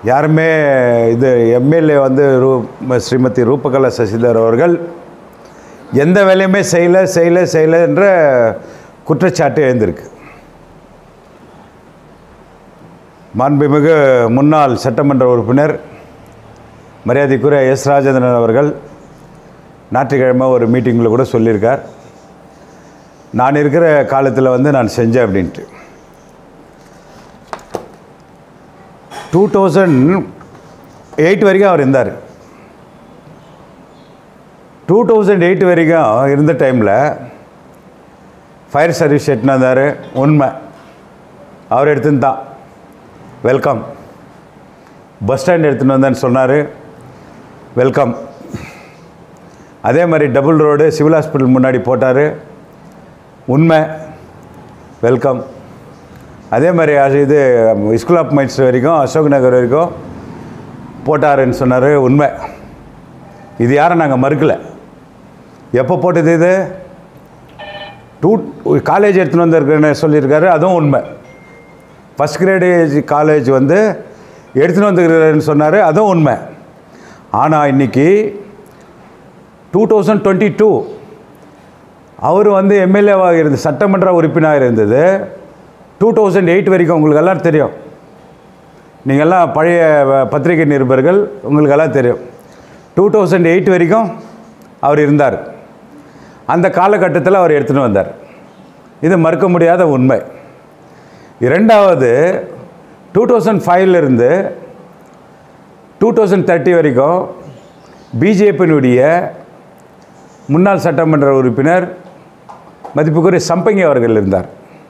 யாருமே இது எம்எல்ஏ வந்து ரூ ஸ்ரீமதி ரூபகலா சசிதர் அவர்கள் எந்த வேலையுமே செய்யலை செய்யலை செய்யலை என்ற குற்றச்சாட்டு எழுந்திருக்கு மாண்புமிகு முன்னாள் சட்டமன்ற உறுப்பினர் மரியாதைக்குரிய எஸ் ராஜேந்திரன் அவர்கள் ஞாயிற்றுக்கிழமை ஒரு மீட்டிங்கில் கூட சொல்லியிருக்கார் நான் இருக்கிற காலத்தில் வந்து நான் செஞ்சேன் அப்படின்ட்டு டூ தௌசண்ட் எயிட் வரைக்கும் அவர் இருந்தார் டூ தௌசண்ட் எயிட் வரைக்கும் இருந்த டைமில் ஃபயர் சர்வீஸ் எட்டுன்னு வந்தார் உண்மை அவர் எடுத்துன்னு தான் வெல்கம் பஸ் ஸ்டாண்ட் எடுத்துன்னு வந்தேன்னு சொன்னார் வெல்கம் அதே மாதிரி டபுள் ரோடு சிவில் ஹாஸ்பிட்டல் முன்னாடி போட்டார் உண்மை வெல்கம் அதே மாதிரி அது இது ஸ்கூல் ஆஃப் மைன்ஸ் வரைக்கும் அசோக் நகர் வரைக்கும் போட்டாருன்னு சொன்னார் உண்மை இது யாரும் நாங்கள் மறுக்கலை எப்போ போட்டது இது டூ காலேஜ் எடுத்துன்னு வந்திருக்கேன்னு சொல்லியிருக்காரு அதுவும் உண்மை ஃபஸ்ட் கிரேடு காலேஜ் வந்து எடுத்துன்னு வந்துருக்கிறேன்னு சொன்னார் அதுவும் உண்மை ஆனால் இன்றைக்கி டூ தௌசண்ட் டுவெண்ட்டி டூ அவர் வந்து எம்எல்ஏவாக இருந்து சட்டமன்ற உறுப்பினராக இருந்தது டூ தௌசண்ட் எயிட் வரைக்கும் உங்களுக்கு எல்லாம் தெரியும் நீங்கள்லாம் பழைய வ- பத்திரிகை நிருபர்கள் உங்களுக்கு எல்லாம் தெரியும் டூ தௌசண்ட் எயிட் வரைக்கும் அவர் இருந்தார் அந்த காலகட்டத்தில் அவர் எடுத்துகிட்டு வந்தார் இது மறுக்க முடியாத உண்மை இரண்டாவது டூ தௌசண்ட் ஃபைவ்லேருந்து டூ தௌசண்ட் தேர்ட்டி வரைக்கும் பிஜேபியினுடைய முன்னாள் சட்டமன்ற உறுப்பினர் மதிப்புக்குரிய சம்பங்கி அவர்கள் இருந்தார்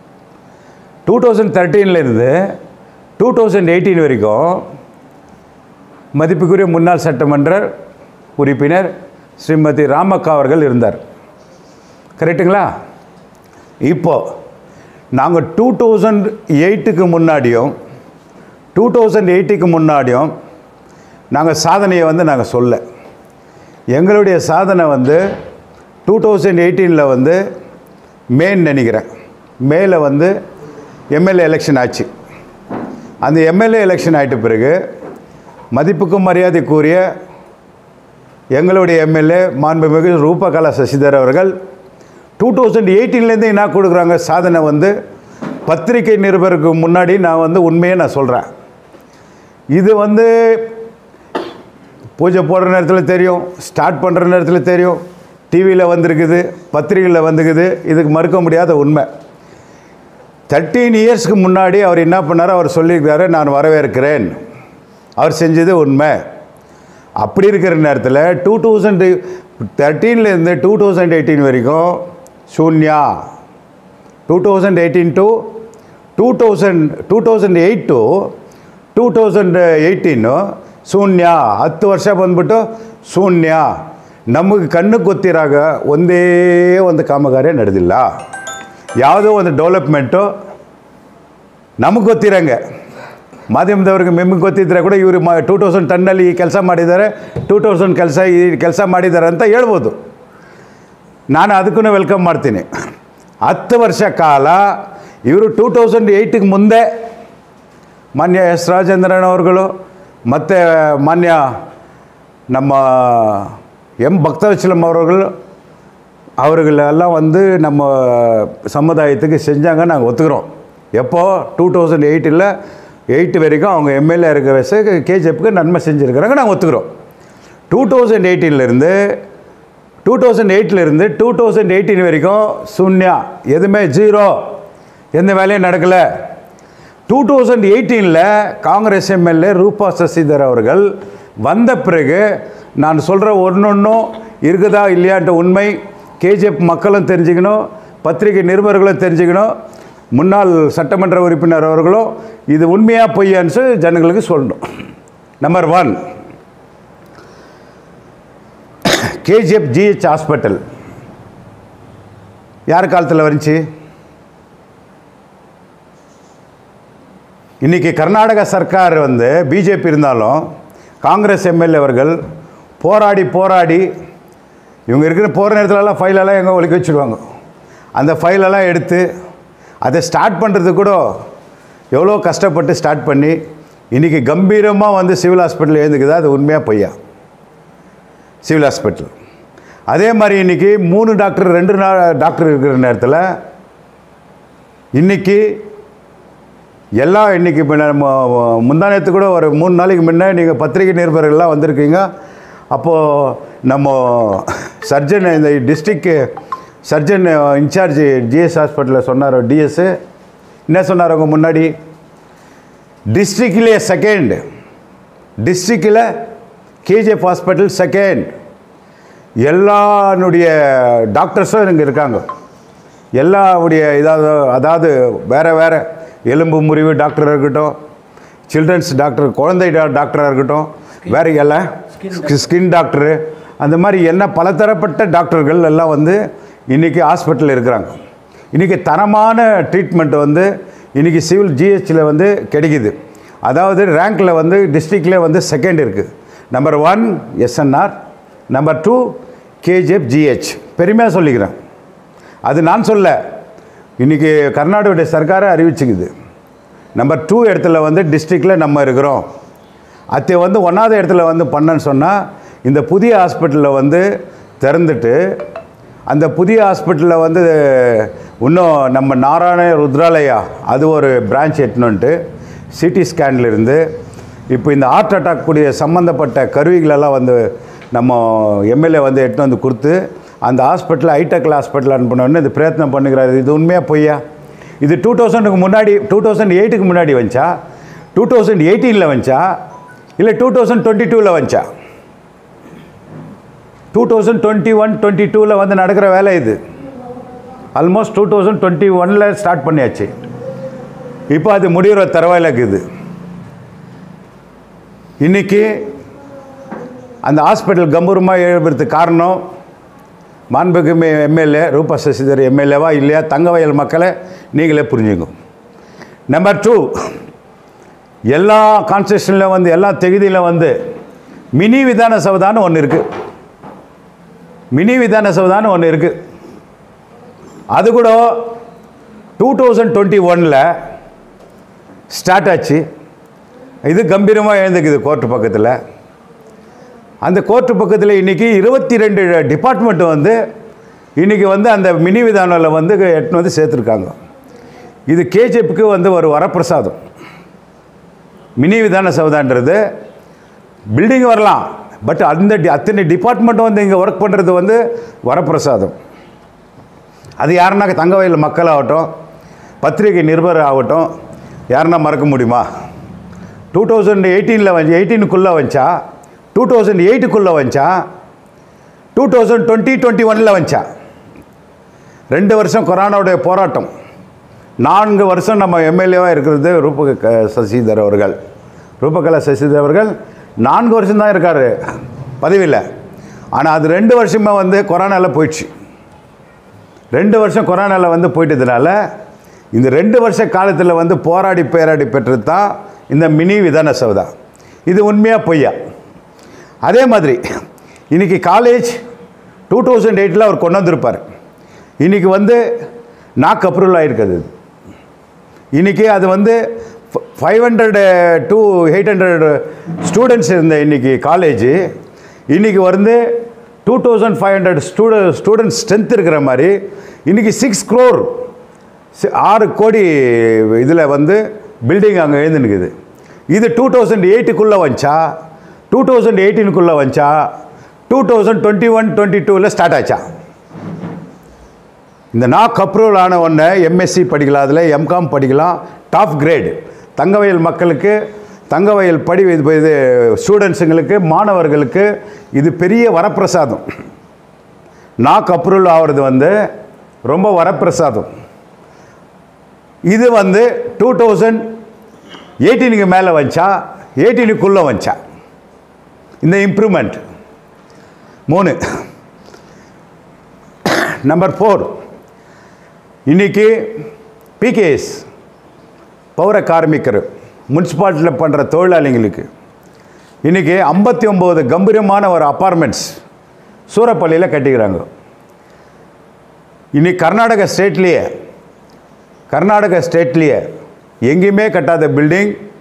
டூ தௌசண்ட் தேர்ட்டீன்லேருந்து டூ தௌசண்ட் எயிட்டீன் வரைக்கும் மதிப்புக்குரிய முன்னாள் சட்டமன்ற உறுப்பினர் ஸ்ரீமதி ராமக்கா அவர்கள் இருந்தார் கரெக்டுங்களா இப்போ நாங்கள் டூ தௌசண்ட் எயிட்டுக்கு முன்னாடியும் டூ தௌசண்ட் எயிட்டுக்கு முன்னாடியும் நாங்கள் சாதனையை வந்து நாங்கள் சொல்ல எங்களுடைய சாதனை வந்து டூ தௌசண்ட் எயிட்டீனில் வந்து மேன்னு நினைக்கிறேன் மேல வந்து எம்எல்ஏ எலெக்ஷன் ஆச்சு அந்த எம்எல்ஏ எலெக்ஷன் ஆயிட்ட பிறகு மதிப்புக்கும் மரியாதைக்குரிய எங்களுடைய எம்எல்ஏ மாண்புமிகு ரூபகலா சசிதர் அவர்கள் டூ தௌசண்ட் எயிட்டீன்லேருந்து என்ன கொடுக்குறாங்க சாதனை வந்து பத்திரிகை நிருபருக்கு முன்னாடி நான் வந்து உண்மையை நான் சொல்கிறேன் இது வந்து பூஜை போடுற நேரத்தில் தெரியும் ஸ்டார்ட் பண்ணுற நேரத்தில் தெரியும் டிவியில் வந்திருக்குது பத்திரிகையில் வந்துக்குது இதுக்கு மறுக்க முடியாத உண்மை தேர்ட்டீன் இயர்ஸ்க்கு முன்னாடி அவர் என்ன பண்ணார் அவர் சொல்லியிருக்காரு நான் வரவேற்கிறேன் அவர் செஞ்சது உண்மை அப்படி இருக்கிற நேரத்தில் டூ தௌசண்ட் தேர்ட்டீன்லேருந்து டூ தௌசண்ட் எயிட்டீன் வரைக்கும் சூன்யா two thousand eighteen to two thousand two thousand eight to two thousand eighteen ಶೂನ್ಯ ಹತ್ತು ವರ್ಷ ಬಂದ್ಬಿಟ್ಟು ಶೂನ್ಯ ನಮಗೆ ಕಣ್ಣಿಗೆ ಗೊತ್ತಿರಾಗ ಒಂದೇ ಒಂದು ಕಾಮಗಾರಿ ನಡೆದಿಲ್ಲ ಯಾವುದೋ ಒಂದು ಡೆವಲಪ್ಮೆಂಟು ನಮಗೆ ಗೊತ್ತಿರಂಗೆ ಮಾಧ್ಯಮದವ್ರಿಗೆ ನಿಮಗೆ ಗೊತ್ತಿದ್ದರೆ ಕೂಡ ಇವರು ಮಾ ಟೂ ತೌಸಂಡ್ ಟನ್ನಲ್ಲಿ ಈ ಕೆಲಸ ಮಾಡಿದ್ದಾರೆ ಟೂ ತೌಸಂಡ್ ಕೆಲಸ ಈ ಕೆಲಸ ಮಾಡಿದ್ದಾರೆ ಅಂತ ಹೇಳ್ಬೋದು ನಾನು ಅದಕ್ಕೂ ವೆಲ್ಕಮ್ ಮಾಡ್ತೀನಿ ಹತ್ತು ವರ್ಷ ಕಾಲ ಇವರು ಟೂ ತೌಸಂಡ್ ಏಯ್ಟಿಗೆ ಮುಂದೆ ಮಾನ್ಯ ಎಸ್ ರಾಜೇಂದ್ರನ್ ಅವರುಗಳು ಮತ್ತು ಮಾನ್ಯ ನಮ್ಮ எம் பக்தவச்சலம் அவர்கள் அவர்களெல்லாம் வந்து நம்ம சமுதாயத்துக்கு செஞ்சாங்க நாங்கள் ஒத்துக்கிறோம் எப்போ டூ தௌசண்ட் எயிட்டில் எயிட் வரைக்கும் அவங்க எம்எல்ஏ இருக்க வயசு கேஜிஎஃப்க்கு நன்மை செஞ்சுருக்கிறாங்க நாங்கள் ஒத்துக்கிறோம் டூ தௌசண்ட் எயிட்டீன்லேருந்து டூ தௌசண்ட் எயிட்லேருந்து டூ தௌசண்ட் எயிட்டீன் வரைக்கும் சூன்யா எதுவுமே ஜீரோ எந்த வேலையும் நடக்கலை டூ தௌசண்ட் எயிட்டீனில் காங்கிரஸ் எம்எல்ஏ ரூபா சசிதர் அவர்கள் வந்த பிறகு நான் சொல்கிற ஒன்றொன்றும் இருக்குதா இல்லையான்ற உண்மை கேஜிஎஃப் மக்களும் தெரிஞ்சுக்கணும் பத்திரிகை நிருபர்களும் தெரிஞ்சுக்கணும் முன்னாள் சட்டமன்ற உறுப்பினர் அவர்களும் இது உண்மையாக பொய்யான்னு சொல்லி ஜனங்களுக்கு சொல்லணும் number one KGF GH hospital யார் காலத்தில் வந்துச்சு இன்றைக்கி கர்நாடக சர்க்கார் வந்து பிஜேபி இருந்தாலும் காங்கிரஸ் எம்எல்ஏ அவர்கள் போராடி போராடி இவங்க இருக்கிற போகிற நேரத்துலலாம் ஃபைலெல்லாம் எங்கே ஒழிக்க வச்சுருவாங்க அந்த ஃபைலெல்லாம் எடுத்து அதை ஸ்டார்ட் பண்ணுறது கூட எவ்வளோ கஷ்டப்பட்டு ஸ்டார்ட் பண்ணி இன்றைக்கி கம்பீரமாக வந்து சிவில் ஹாஸ்பிட்டல் எழுந்துக்குதா அது உண்மையாக பொய்யா சிவில் ஹாஸ்பிட்டல் அதே மாதிரி இன்றைக்கி மூணு டாக்டர் ரெண்டு நாள் டாக்டர் இருக்கிற நேரத்தில் இன்றைக்கி எல்லாம் இன்றைக்கி முந்தானத்து கூட ஒரு மூணு நாளைக்கு முன்னே நீங்கள் பத்திரிகை நிருபர்கள்லாம் வந்திருக்கீங்க அப்போது நம்ம சர்ஜன் இந்த டிஸ்ட்ரிக்ட் சர்ஜன் இன்சார்ஜ் ஜிஎஸ் ஹாஸ்பிட்டலில் சொன்னார் டிஎஸ்ஸு என்ன சொன்னார் அவங்க முன்னாடி டிஸ்ட்ரிக்ட்லேயே செகண்ட் டிஸ்ட்ரிக்டில் கேஜிஎஃப் ஹாஸ்பிட்டல் செகண்ட் எல்லானுடைய டாக்டர்ஸும் இங்கே இருக்காங்க எல்லாவுடைய இதாவது அதாவது வேறு வேறு எலும்பு முறிவு டாக்டராக இருக்கட்டும் சில்ட்ரன்ஸ் டாக்டர் குழந்தை டா- டாக்டராக இருக்கட்டும் வேறு எல்லாம் ஸ்கின் டாக்டரு அந்த மாதிரி என்ன பலதரப்பட்ட டாக்டர்கள் எல்லாம் வந்து இன்றைக்கி ஹாஸ்பிட்டலில் இருக்கிறாங்க இன்றைக்கி தரமான ட்ரீட்மெண்ட் வந்து இன்றைக்கி சிவில் ஜிஹெச்சில் வந்து கிடைக்குது அதாவது ரேங்க்கில் வந்து டிஸ்ட்ரிக்ட்லேயே வந்து செகண்ட் இருக்குது number one SNR number two KGF GH பெருமையாக சொல்லிக்கிறேன் அது நான் சொல்ல இன்றைக்கி கர்நாடகடைய சர்க்காரை அறிவிச்சுக்குது நம்பர் டூ இடத்துல வந்து டிஸ்ட்ரிக்டில் நம்ம இருக்கிறோம் அதை வந்து ஒன்றாவது இடத்துல வந்து பண்ணேன்னு சொன்னால் இந்த புதிய ஹாஸ்பிட்டலில் வந்து திறந்துட்டு அந்த புதிய ஹாஸ்பிட்டலில் வந்து இன்னும் நம்ம நாராயண ருத்ராலயா அது ஒரு பிரான்ச் எட்டணுன்ட்டு சிடி ஸ்கேன்ல இருந்து இப்போ இந்த ஹார்ட் அட்டாக் கூடிய சம்மந்தப்பட்ட கருவிகளெல்லாம் வந்து நம்ம எம்எல்ஏ வந்து எட்டுன்னு வந்து கொடுத்து அந்த ஹாஸ்பிட்டல் ஹைடெக்கில் ஹாஸ்பிட்டல் அனுப்பினோடனே இது பிரயத்னம் பண்ணுகிறாரு இது உண்மையாக பொய்யா இது டூ தௌசண்டுக்கு முன்னாடி டூ தௌசண்ட் எயிட்டுக்கு முன்னாடி வந்துச்சா டூ தௌசண்ட் எயிட்டீனில் வந்துச்சா இல்லை டூ தௌசண்ட் டுவெண்ட்டி டூவில் வந்துச்சா two thousand twenty one twenty டூவில் வந்து நடக்கிற வேலை இது ஆல்மோஸ்ட் டூ தௌசண்ட் டுவெண்ட்டி ஒனில் ஸ்டார்ட் பண்ணியாச்சு இப்போ அது முடிகிற தரவாயில் இருக்குது இன்றைக்கி அந்த ஹாஸ்பிட்டல் கம்பூரமாக எழுப்புறதுக்கு காரணம் மாண்புமிகு எம்எல்ஏ ரூபா சசிதர் எம்எல்ஏவா இல்லையா தங்கவயல் மக்களை நீங்களே புரிஞ்சுங்க நம்பர் டூ எல்லா கான்ஸ்டியூஷனில் வந்து எல்லா தொகுதியில் வந்து மினி விதான சபதான்னு ஒன்று இருக்குது மினி விதான சபதான்னு ஒன்று இருக்குது அது கூட டூ தௌசண்ட் டுவெண்ட்டி ஒனில் ஸ்டார்ட் ஆச்சு இது கம்பீரமாக எழுந்துக்குது கோர்ட்டு பக்கத்தில் அந்த கோர்ட்டு பக்கத்தில் இன்றைக்கி இருபத்தி ரெண்டு டிபார்ட்மெண்ட் வந்து இன்றைக்கி வந்து அந்த மினி விதானில் வந்து எட்டுன்னு வந்து சேர்த்துருக்காங்க இது கேஜிஎஃப்க்கு வந்து ஒரு வரப்பிரசாதம் மினி விதான சௌதான்றது பில்டிங் வரலாம் பட் அந்த டி- அத்தனை டிபார்ட்மெண்ட்டும் வந்து இங்கே ஒர்க் பண்ணுறது வந்து வரப்பிரசாதம் அது யாருன்னா தங்கவயல் மக்களாகட்டும் பத்திரிகை நிருபர் ஆகட்டும் யாருன்னா மறக்க முடியுமா டூ தௌசண்ட் எயிட்டீனில் வந்து எயிட்டீனுக்குள்ளே வந்துச்சா டூ தௌசண்ட் எயிட்டுக்குள்ளே வந்துச்சா டூ தௌசண்ட் டுவெண்ட்டி டுவெண்ட்டி ஒனில் வந்துச்சா ரெண்டு வருஷம் கொரோனாவுடைய போராட்டம் நான்கு வருஷம் நம்ம எம்எல்ஏவாக இருக்கிறது ரூபக க- சசிதர் அவர்கள் ரூபகலா சசிதர் அவர்கள் நான்கு வருஷம் தான் இருக்கார் பதவியில் ஆனால் அது ரெண்டு வருஷமே வந்து கொரோனாவில் போயிடுச்சு ரெண்டு வருஷம் கொரோனாவில் வந்து போயிட்டதுனால இந்த ரெண்டு வருஷ காலத்தில் வந்து போராடி பேராடி பெற்றது தான் இந்த மினி விதான சௌதா இது உண்மையாக பொய்யா அதே மாதிரி இன்றைக்கி காலேஜ் டூ தௌசண்ட் எயிட்டில் அவர் கொண்டு வந்திருப்பார் இன்றைக்கி வந்து நாக் அப்ரூவல் ஆகிருக்குது இன்றைக்கி அது வந்து five hundred to eight hundred students இருந்த இன்றைக்கி காலேஜ் இன்றைக்கி வந்து டூ தௌசண்ட் ஃபைவ் ஹண்ட்ரட் ஸ்டூட ஸ்டூடெண்ட்ஸ் ஸ்ட்ரென்த் இருக்கிற மாதிரி இன்றைக்கி சிக்ஸ் க்ரோர் ஆறு கோடி இதில் வந்து பில்டிங் அங்கே எழுந்துனுக்குது இது டூ தௌசண்ட் எயிட்டுக்குள்ளே வந்துச்சா டூ தௌசண்ட் எயிட்டீனுக்குள்ளே வந்துச்சா two thousand twenty one twenty டூவில் ஸ்டார்ட் ஆச்சா இந்த நாக் அப்ரூவல் ஆன உடனே எம்எஸ்சி படிக்கலாம் அதில் எம்காம் படிக்கலாம் டாப் கிரேட் தங்கவயல் மக்களுக்கு தங்கவயல் படி இது இது ஸ்டூடெண்ட்ஸுங்களுக்கு மாணவர்களுக்கு இது பெரிய வரப்பிரசாதம் நாக் அப்ரூவல் ஆகிறது வந்து ரொம்ப வரப்பிரசாதம் இது வந்து டூ தௌசண்ட் எயிட்டீனுக்கு மேலே வந்துச்சா எயிட்டீனுக்குள்ளே வந்துச்சா இந்த இம்ப்ரூவ்மெண்ட் மூணு நம்பர் ஃபோர் இன்னைக்கு பிகேஎஸ் பௌர கார்மிகர் முனிசிபாலிட்டியில் பண்ணுற தொழிலாளிங்களுக்கு இன்றைக்கி ஐம்பத்தி ஒம்பது கம்பீரமான ஒரு அப்பார்ட்மெண்ட்ஸ் சூரப்பள்ளியில் கட்டிக்கிறாங்க இன்னைக்கு கர்நாடகா ஸ்டேட்லேயே கர்நாடகா ஸ்டேட்லேயே எங்கேயுமே கட்டாத பில்டிங்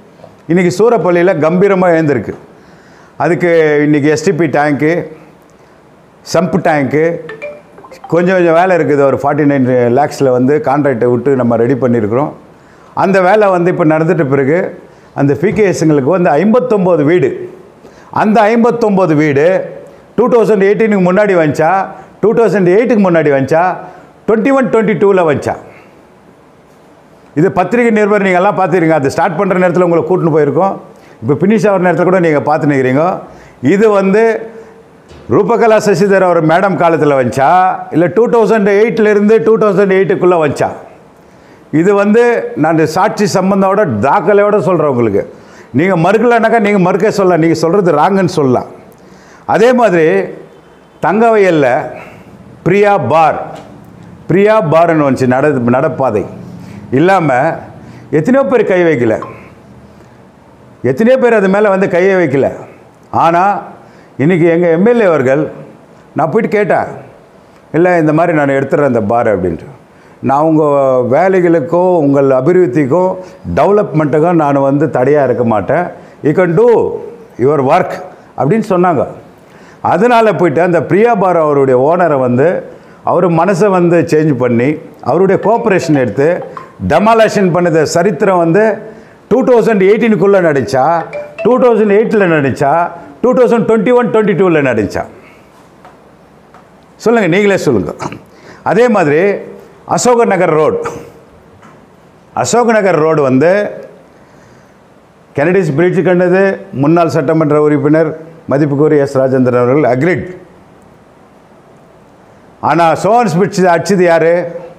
இன்றைக்கி சூரப்பள்ளியில் கம்பீரமாக எழுந்திருக்கு அதுக்கு இன்றைக்கி எஸ்டிபி டேங்க்கு சம்ப் டேங்க்கு கொஞ்சம் கொஞ்சம் வேலை இருக்குது ஒரு ஃபார்ட்டி நைன் லேக்ஸில் வந்து கான்ட்ராக்டை விட்டு நம்ம ரெடி பண்ணியிருக்கிறோம் அந்த வேலை வந்து இப்போ நடந்துட்ட பிறகு அந்த பிகேஎஸ்ங்களுக்கு வந்து ஐம்பத்தொம்போது வீடு அந்த ஐம்பத்தொம்போது வீடு டூ தௌசண்ட் எயிட்டீனுக்கு முன்னாடி வந்துச்சா டூ தௌசண்ட் எயிட்டுக்கு முன்னாடி வந்துச்சா டுவெண்ட்டி ஒன் டுவெண்ட்டி டூவில் வந்துச்சா இது பத்திரிகை நிருபர் நீங்கள் எல்லாம் பார்த்துருங்க அது ஸ்டார்ட் பண்ணுற நேரத்தில் உங்களை கூட்டின்னு போயிருக்கோம் இப்போ ஃபினிஷ் ஆகிற நேரத்தில் கூட நீங்கள் பார்த்து நிற்கிறீங்க இது வந்து ரூபகலா சசிதர் அவர் மேடம் காலத்தில் வந்துச்சா இல்லை டூ தௌசண்ட் எயிட்லேருந்து டூ தௌசண்ட் எயிட்டுக்குள்ளே வந்துச்சா இது வந்து நான் சாட்சி சம்பந்தோட தாக்கலையோட சொல்கிறேன் உங்களுக்கு நீங்கள் மறுக்கலைனாக்கா நீங்கள் மறுக்க சொல்லலாம் நீங்கள் சொல்கிறது ராங்குன்னு சொல்லலாம் அதே மாதிரி தங்கவயலில் பிரியா பார் பிரியா பார்னு வந்துச்சு நட நடப்பாதை இல்லாமல் எத்தனையோ பேர் கை வைக்கல எத்தனையோ பேர் அது மேலே வந்து கையை வைக்கல ஆனால் இன்றைக்கி எங்கள் எம்எல்ஏ அவர்கள் நான் போயிட்டு கேட்டேன் இல்லை இந்த மாதிரி நான் எடுத்துடுறேன் இந்த பார் அப்படின்ட்டு நான் உங்கள் வேலைகளுக்கும் உங்கள் அபிவிருத்திக்கும் டெவலப்மெண்ட்டுக்கும் நான் வந்து தடையாக இருக்க மாட்டேன் you can do your work அப்படின்னு சொன்னாங்க அதனால் போயிட்டு அந்த பிரியா பார் அவருடைய ஓனரை வந்து அவர் மனசை வந்து சேஞ்ச் பண்ணி அவருடைய கோஆப்ரேஷன் எடுத்து டெமாலேஷன் பண்ணத சரித்திரம் வந்து டூ தௌசண்ட் எயிட்டீனுக்குள்ளே நடித்தா டூ தௌசண்ட் எயிட்டில் நடித்தா two thousand twenty one twenty டூவில் நடித்தா சொல்லுங்கள் நீங்களே சொல்லுங்கள் அதே மாதிரி அசோக நகர் ரோடு அசோக் நகர் ரோடு வந்து கெனடிஸ் பிரிட்ஜ் கண்டது முன்னாள் சட்டமன்ற உறுப்பினர் மதிப்புக்குரிய எஸ் ராஜேந்திரன் அவர்கள் அக்ரிட் ஆனால் சோன்ஸ் பிரிட்ஜ் அடிச்சது யார்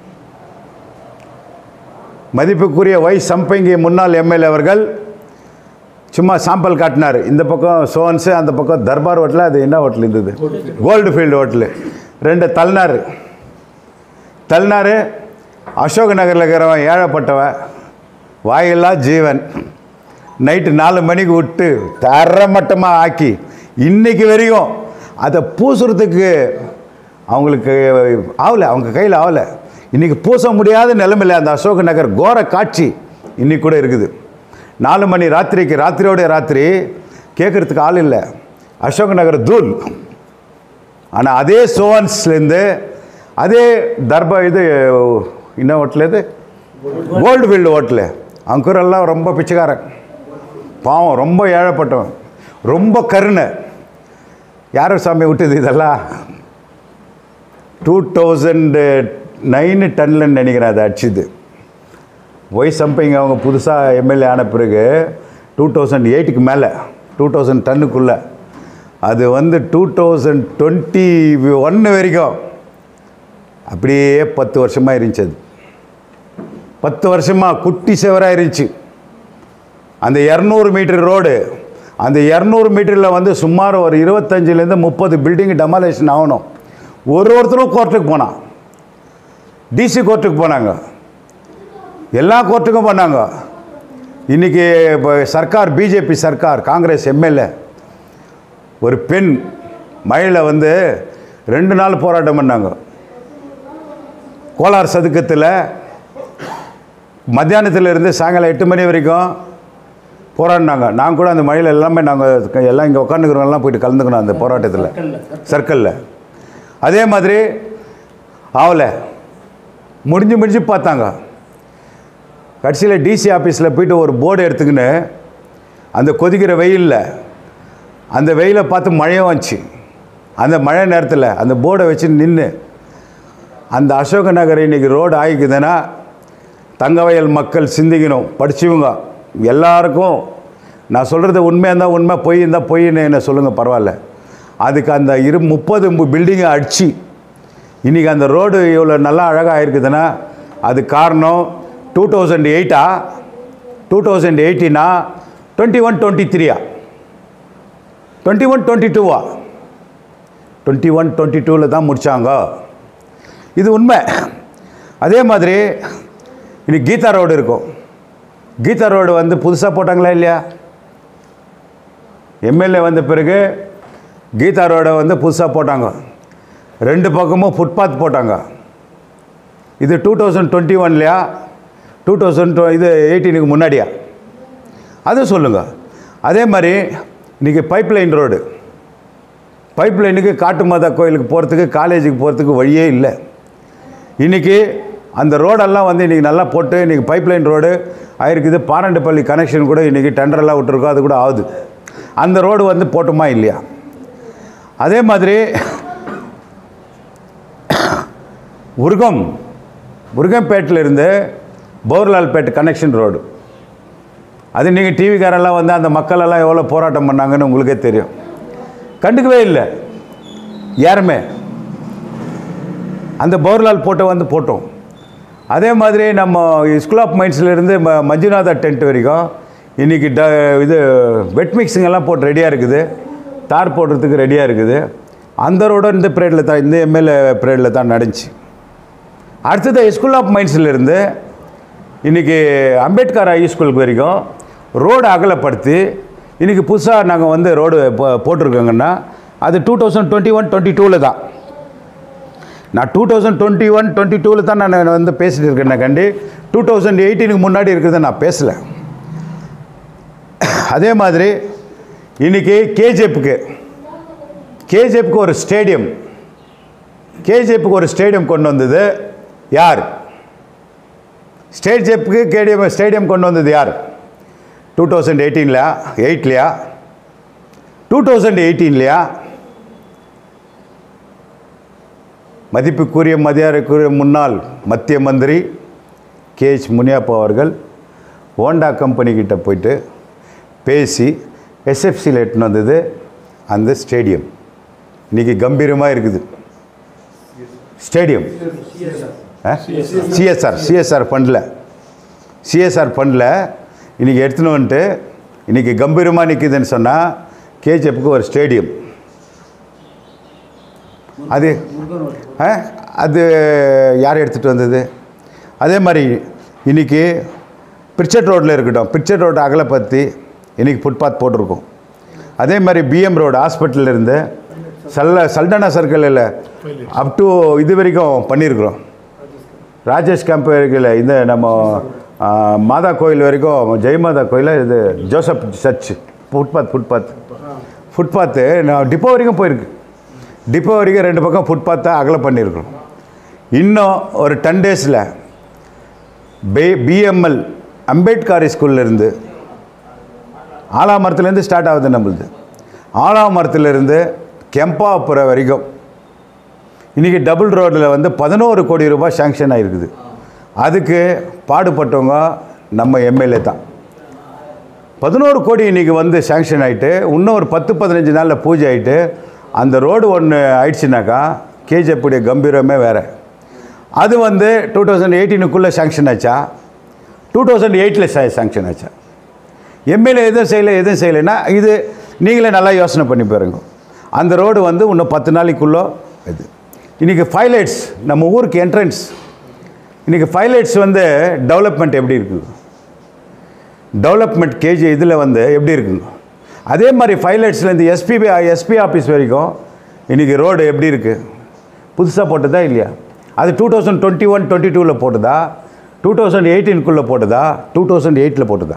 மதிப்புக்குரிய ஒய் சம்பங்கி முன்னாள் எம்எல்ஏ அவர்கள் சும்மா சாம்பிள் காட்டினார் இந்த பக்கம் சோன்ஸு அந்த பக்கம் தர்பார் ஹோட்டல் அது என்ன ஹோட்டல் இருந்தது கோல்டு ஃபீல்டு ஹோட்டலு ரெண்டு தள்ளினார் தள்ளினார் அசோக் நகரில் இருக்கிறவன் ஏழப்பட்டவன் வாயில்லா ஜீவன் நைட்டு நாலு மணிக்கு விட்டு தரமட்டமாக ஆக்கி இன்னைக்கு வரைக்கும் அதை பூசுறதுக்கு அவங்களுக்கு ஆகலை அவங்க கையில் ஆகலை இன்றைக்கி பூச முடியாத நிலைமையில் அந்த அசோக் நகர் கோர காட்சி இன்னைக்கு கூட இருக்குது நாலு மணி ராத்திரிக்கு ராத்திரியோடைய ராத்திரி கேட்குறதுக்கு ஆள் இல்லை அசோக் நகர் தூள் ஆனால் அதே சோவன்ஸ்லேருந்து அதே தர்பா இது என்ன ஹோட்டல் இது கோல்டு ஃபீல்டு ஹோட்டலு அங்குரெல்லாம் ரொம்ப பிச்சைக்காரன் பாவம் ரொம்ப ஏழைப்பட்டவன் ரொம்ப கருணை யாரோ சாமி விட்டது இதெல்லாம் டூ தௌசண்ட் நைனு டன்னில் நினைக்கிறேன் அது அடிச்சுது ஒய் சம்பிங் அவங்க புதுசாக எம்எல்ஏ ஆன பிறகு டூ தௌசண்ட் எயிட்டுக்கு மேலே டூ தௌசண்ட் டன்னுக்குள்ளே அது வந்து டூ தௌசண்ட் டுவெண்ட்டி ஒன்று வரைக்கும் அப்படியே பத்து வருஷமாக இருந்துச்சு அது பத்து வருஷமாக குட்டி செவராக இருந்துச்சு அந்த இரநூறு மீட்டர் ரோடு அந்த இரநூறு மீட்டரில் வந்து சுமார் ஒரு இருபத்தஞ்சிலேருந்து முப்பது பில்டிங் டெமாலேஷன் ஆகணும் ஒரு ஒருத்தரும் கோர்ட்டுக்கு போனான் டிசி கோர்ட்டுக்கு போனாங்க எல்லா கோர்ட்டுக்கும் போனாங்க இன்றைக்கி இப்போ சர்க்கார் பிஜேபி சர்க்கார் காங்கிரஸ் எம்எல்ஏ ஒரு பெண் மழையில் வந்து ரெண்டு நாள் போராட்டம் பண்ணாங்க கோலார் சதுக்கத்தில் மத்தியானத்தில் இருந்து சாயங்காலம் எட்டு மணி வரைக்கும் போராடினாங்க நான் கூட அந்த மழையில் எல்லாமே நாங்கள் எல்லாம் இங்கே உட்காந்துக்கிறவங்கலாம் போயிட்டு கலந்துக்கணும் அந்த போராட்டத்தில் சர்க்கிளில் அதே மாதிரி ஆகலை முடிஞ்சு முடிஞ்சு பார்த்தாங்க கடைசியில் டிசி ஆஃபீஸில் போயிட்டு ஒரு போர்டு எடுத்துக்கின்னு அந்த கொதிக்கிற வெயிலில் அந்த வெயிலை பார்த்து மழையும் வந்துச்சு அந்த மழை நேரத்தில் அந்த போர்டை வச்சு நின்று அந்த அசோக நகர் இன்னைக்கு ரோடு ஆகிக்குதுன்னா தங்கவயல் மக்கள் சிந்திக்கணும் படிச்சவங்க எல்லாருக்கும் நான் சொல்கிறது உண்மையாக இருந்தால் உண்மை பொய் இருந்தால் பொய்ன்னு என்ன சொல்லுங்கள் பரவாயில்ல அதுக்கு அந்த இரு முப்பது பில்டிங்கை அடித்து இன்றைக்கி அந்த ரோடு இவ்வளோ நல்லா அழகாக இருக்குதுன்னா அது காரணம் டூ தௌசண்ட் எயிட்டா டூ தௌசண்ட் எயிட்டினா டுவெண்ட்டி ஒன் டுவெண்ட்டி த்ரீயா டுவெண்ட்டி ஒன் டுவெண்ட்டி டூவா டுவெண்ட்டி ஒன் டுவெண்ட்டி டூவில் தான் முடித்தாங்க இது உண்மை அதே மாதிரி இன்னைக்கு கீதா ரோடு இருக்கும் கீதா ரோடு வந்து புதுசாக போட்டாங்களா இல்லையா எம்எல்ஏ வந்த பிறகு கீதா ரோடை வந்து புதுசாக போட்டாங்க ரெண்டு பக்கமும் ஃபுட்பாத் போட்டாங்க இது டூ தௌசண்ட் டுவெண்ட்டி ஒன்லையா டூ தௌசண்ட் இது எயிட்டீனுக்கு முன்னாடியா அதுவும் சொல்லுங்கள் அதே மாதிரி இன்றைக்கி பைப் லைன் ரோடு பைப் லைனுக்கு காட்டு மாதா கோயிலுக்கு போகிறதுக்கு காலேஜுக்கு போகிறதுக்கு வழியே இல்லை இன்றைக்கி அந்த ரோடெல்லாம் வந்து இன்றைக்கி நல்லா போட்டு இன்றைக்கி பைப் லைன் ரோடு ஆயிருக்குது பாரண்டப்பள்ளி கனெக்ஷன் கூட இன்றைக்கி டெண்டரெல்லாம் விட்டுருக்கோம் அது கூட ஆகுது அந்த ரோடு வந்து போட்டுமா இல்லையா அதே மாதிரி உருகம் உருகம்பேட்டிலிருந்து பௌர்லால்பேட் கனெக்ஷன் ரோடு அது நீங்கள் டிவிக்காரெல்லாம் வந்து அந்த மக்களெல்லாம் எவ்வளோ போராட்டம் பண்ணாங்கன்னு உங்களுக்கே தெரியும் கண்டுக்கவே இல்லை யாருமே அந்த பௌர்லால் போட்டோ வந்து போட்டோம் அதே மாதிரி நம்ம ஸ்கூல் ஆஃப் மைன்ஸ்லேருந்து ம மஞ்சுநாதா டென்ட் வரைக்கும் இன்றைக்கி ட இது வெட் மிக்ஸிங்கெல்லாம் போட்டு ரெடியாக இருக்குது தார் போடுறதுக்கு ரெடியாக இருக்குது அந்த ரோடும் இந்த பீரியடில் தான் இந்த எம்எல்ஏ பீரியடில் தான் நடந்துச்சு அடுத்தது ஸ்கூல் ஆஃப் மைன்ஸ்லேருந்து இன்றைக்கி அம்பேத்கர் ஹை ஸ்கூலுக்கு வரைக்கும் ரோடு அகலப்படுத்தி இன்றைக்கி புதுசாக நாங்கள் வந்து ரோடு போ போட்டிருக்கோங்கன்னா அது two thousand twenty one twenty டூவில் தான் நான் two thousand twenty one twenty டூவில் தான் நான் வந்து பேசிட்டு இருக்கேன் கண்டி டூ தௌசண்ட் எயிட்டீனுக்கு முன்னாடி இருக்கிறத நான் பேசலை அதே மாதிரி இன்றைக்கி கேஜிஎஃப்க்கு கேஜிஎஃப்க்கு ஒரு ஸ்டேடியம் கேஜிஎஃப்க்கு ஒரு ஸ்டேடியம் கொண்டு வந்தது யார் ஸ்டேட் ஜெப்புக்கு கேடிஎம் ஸ்டேடியம் கொண்டு வந்தது யார் டூ தௌசண்ட் எயிட்டீன்லையா எயிட்லையா டூ தௌசண்ட் எயிட்டீன்லையா மதிப்புக்குரிய மதியாருக்குரிய முன்னாள் மத்திய மந்திரி கே எச் முனியப்பா அவர்கள் ஹோண்டா கம்பெனிக்கிட்ட போயிட்டு பேசி எஸ்எஃப்சியில் எட்டுன்னு வந்தது அந்த ஸ்டேடியம் இன்றைக்கி கம்பீரமாக இருக்குது ஸ்டேடியம் சிஎஸ்ஆர் சிஎஸ்ஆர் ஃபண்டில் சிஎஸ்ஆர் ஃபண்டில் இன்றைக்கி எடுத்துன்னு வந்துட்டு இன்றைக்கி கம்பீரமாக நிற்குதுன்னு சொன்னால் கேஜிஎஃப்க்கு ஒரு ஸ்டேடியம் அது ஆ? அது யார் எடுத்துகிட்டு வந்தது அதே மாதிரி இன்றைக்கி பிரிச்சட் ரோட்டில் இருக்கட்டும் பிரிச்சட் ரோடு அகலப்படுத்தி இன்றைக்கி ஃபுட்பாத் போட்டிருக்கோம் அதே மாதிரி பிஎம் ரோடு ஹாஸ்பிட்டலில் இருந்து சல்ல சல்டனா சர்க்கிளில் அப் டு இது வரைக்கும் பண்ணியிருக்கிறோம் ராஜேஷ் கேம்ப் வரைக்கும் இந்த நம்ம ஆ, மாதா கோயில் வரைக்கும் ஜெயமாதா கோயில் இது Joseph church footpath footpath footpath நான் டிப்போ வரைக்கும் போயிருக்கு டிப்போ வரைக்கும் ரெண்டு பக்கம் ஃபுட்பாத்தை அகலம் பண்ணியிருக்கிறோம் இன்னும் ஒரு டென் டேஸில் பே பிஎம்எல் அம்பேத்கர் ஸ்கூல்லேருந்து ஆலாமரத்துலேருந்து ஸ்டார்ட் ஆகுது நம்மளுது ஆலாமரத்துலேருந்து கெம்பாப்புரம் வரைக்கும் இன்றைக்கி டபுள் ரோடில் வந்து பதினோரு கோடி ரூபாய் சேங்ஷன் ஆகிருக்குது அதுக்கு பாடுபட்டவங்க நம்ம எம்எல்ஏ தான் பதினோரு கோடி இன்றைக்கி வந்து சேங்ஷன் ஆகிட்டு இன்னும் ஒரு பத்து பதினஞ்சு நாளில் பூஜை ஆகிட்டு அந்த ரோடு ஒன்று ஆயிடுச்சுனாக்கா கேஜிஎஃப்புடைய கம்பீரமே வேறு அது வந்து டூ தௌசண்ட் எயிட்டீனுக்குள்ளே சேங்ஷன் ஆச்சா டூ தௌசண்ட் எயிட்டில் சேங்ஷன் ஆச்சா எம்எல்ஏ எதுவும் செய்யலை எதுவும் செய்யலைன்னா இது நீங்களே நல்லா யோசனை பண்ணி பாருங்க அந்த ரோடு வந்து இன்னும் பத்து நாளைக்குள்ளே இது இன்றைக்கி ஃபைலைட்ஸ் நம்ம ஊருக்கு என்ட்ரன்ஸ் இன்றைக்கி ஃபைலைட்ஸ் வந்து டெவலப்மெண்ட் எப்படி இருக்குது டெவலப்மெண்ட் கேஜி இதில் வந்து எப்படி இருக்குங்க அதே மாதிரி ஃபைலைட்ஸ்லேருந்து எஸ்பிபி எஸ்பி ஆஃபீஸ் வரைக்கும் இன்றைக்கி ரோடு எப்படி இருக்குது புதுசாக போட்டதா இல்லையா அது two thousand twenty one twenty டூவில் போட்டதா டூ தௌசண்ட் எயிட்டீனுக்குள்ளே போட்டதா டூ தௌசண்ட் எயிட்டில் போட்டதா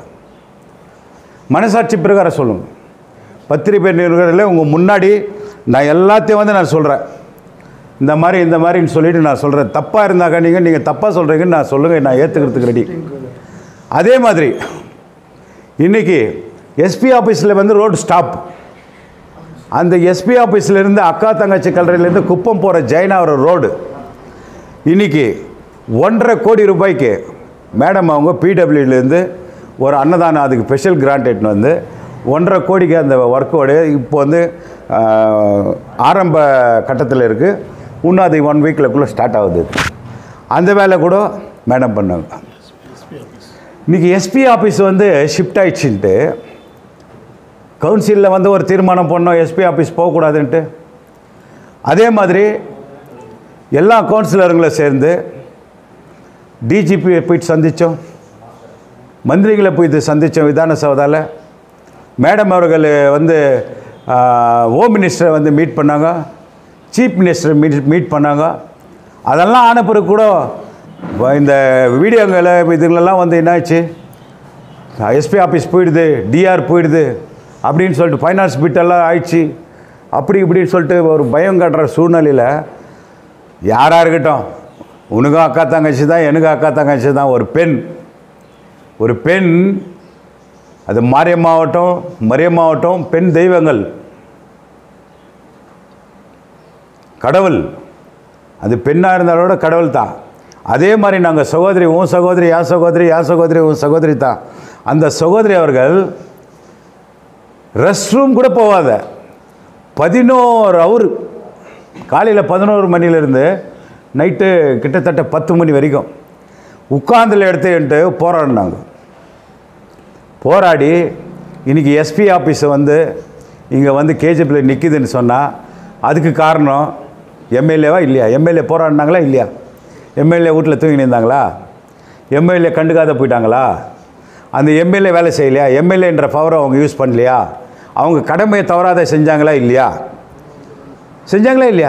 மனசாட்சி பிரகாரம் சொல்லுங்கள் பத்திரிகை நிருபர்களில் உங்கள் முன்னாடி நான் எல்லாத்தையும் வந்து நான் சொல்கிறேன் இந்த மாதிரி இந்த மாதிரின்னு சொல்லிட்டு நான் சொல்கிறேன் தப்பாக இருந்தாக்கா நீங்கள் நீங்கள் தப்பாக சொல்கிறீங்கன்னு நான் சொல்லுங்கள் நான் ஏற்றுக்கிறதுக்கு ரெடி அதே மாதிரி இன்றைக்கி எஸ்பி ஆஃபீஸில் வந்து ரோடு ஸ்டாப் அந்த எஸ்பி ஆஃபீஸ்லேருந்து அக்கா தங்கச்சி கல்லறையிலேருந்து குப்பம் போகிற ஜெயனாவரம் ரோடு இன்றைக்கி ஒன்றரை கோடி ரூபாய்க்கு மேடம் அவங்க பிடபிள்யூலேருந்து ஒரு அன்னதானம் அதுக்கு ஸ்பெஷல் கிராண்ட் எட்டுன்னு வந்து ஒன்றரை கோடிக்கு அந்த ஒர்க்கோடு இப்போ வந்து ஆஹ், ஆரம்ப கட்டத்தில் இருக்குது இன்னும் அது ஒன் வீக்கில்குள்ளே ஸ்டார்ட் ஆகுது அந்த வேலை கூட மேடம் பண்ணாங்க இன்றைக்கி எஸ்பி ஆஃபீஸ் வந்து ஷிஃப்ட் ஆயிடுச்சுன்ட்டு கவுன்சிலில் வந்து ஒரு தீர்மானம் பண்ணோம் எஸ்பி ஆஃபீஸ் போகக்கூடாதுன்ட்டு அதே மாதிரி எல்லா கவுன்சிலருங்களும் சேர்ந்து டிஜிபியை போயிட்டு சந்தித்தோம் மந்திரிகளை போயிட்டு சந்தித்தோம் விதான சௌதாவில் மேடம் அவர்கள் வந்து ஹோம் மினிஸ்டரை வந்து மீட் பண்ணாங்க சீஃப் மினிஸ்டர் மீட் மீட் பண்ணாங்க அதெல்லாம் ஆன பிறகு கூட வ- இந்த வீடியோங்களை இதுங்களெல்லாம் வந்து என்னாச்சு எஸ்பி ஆஃபீஸ் போயிடுது டிஆர் போயிடுது அப்படின்னு சொல்லிட்டு ஃபைனான்ஸ் பிட்டெல்லாம் ஆயிடுச்சு அப்படி இப்படின்னு சொல்லிட்டு ஒரு பயம் காட்டுற சூழ்நிலையில் யாராக இருக்கட்டும் உனக்கும் அக்கா தங்கச்சி தான் எனக்கும் அக்கா தங்கச்சி தான் ஒரு பெண் ஒரு பெண் அது மாரியம்மாவட்டம் மரியம்மாவட்டம் பெண் தெய்வங்கள் கடவுள் அது பெண்ணாக இருந்தாலோட கடவுள் தான் அதே மாதிரி நாங்கள் சகோதரி உன் சகோதரி என் சகோதரி என் சகோதரி உன் சகோதரி தான் அந்த சகோதரி அவர்கள் ரெஸ்ட் ரூம் கூட போவாத பதினோரு அவர் காலையில் பதினோரு மணிலேருந்து நைட்டு கிட்டத்தட்ட பத்து மணி வரைக்கும் உட்காந்துல எடுத்துன்ட்டு போராடினாங்க போராடி இன்றைக்கி எஸ்பி ஆஃபீஸை வந்து இங்கே வந்து கேஜிபியில் நிற்கிதுன்னு சொன்னால் அதுக்கு காரணம் எம்எல்ஏவா இல்லையா எம்எல்ஏ போராடினாங்களா இல்லையா எம்எல்ஏ வீட்டில் தூங்கி நின்றாங்களா எம்எல்ஏ கண்டுக்காத போயிட்டாங்களா அந்த எம்எல்ஏ வேலை செய்யலையா எம்எல்ஏன்ற பவரை அவங்க யூஸ் பண்ணலையா அவங்க கடமையை தவறாத செஞ்சாங்களா இல்லையா செஞ்சாங்களா இல்லையா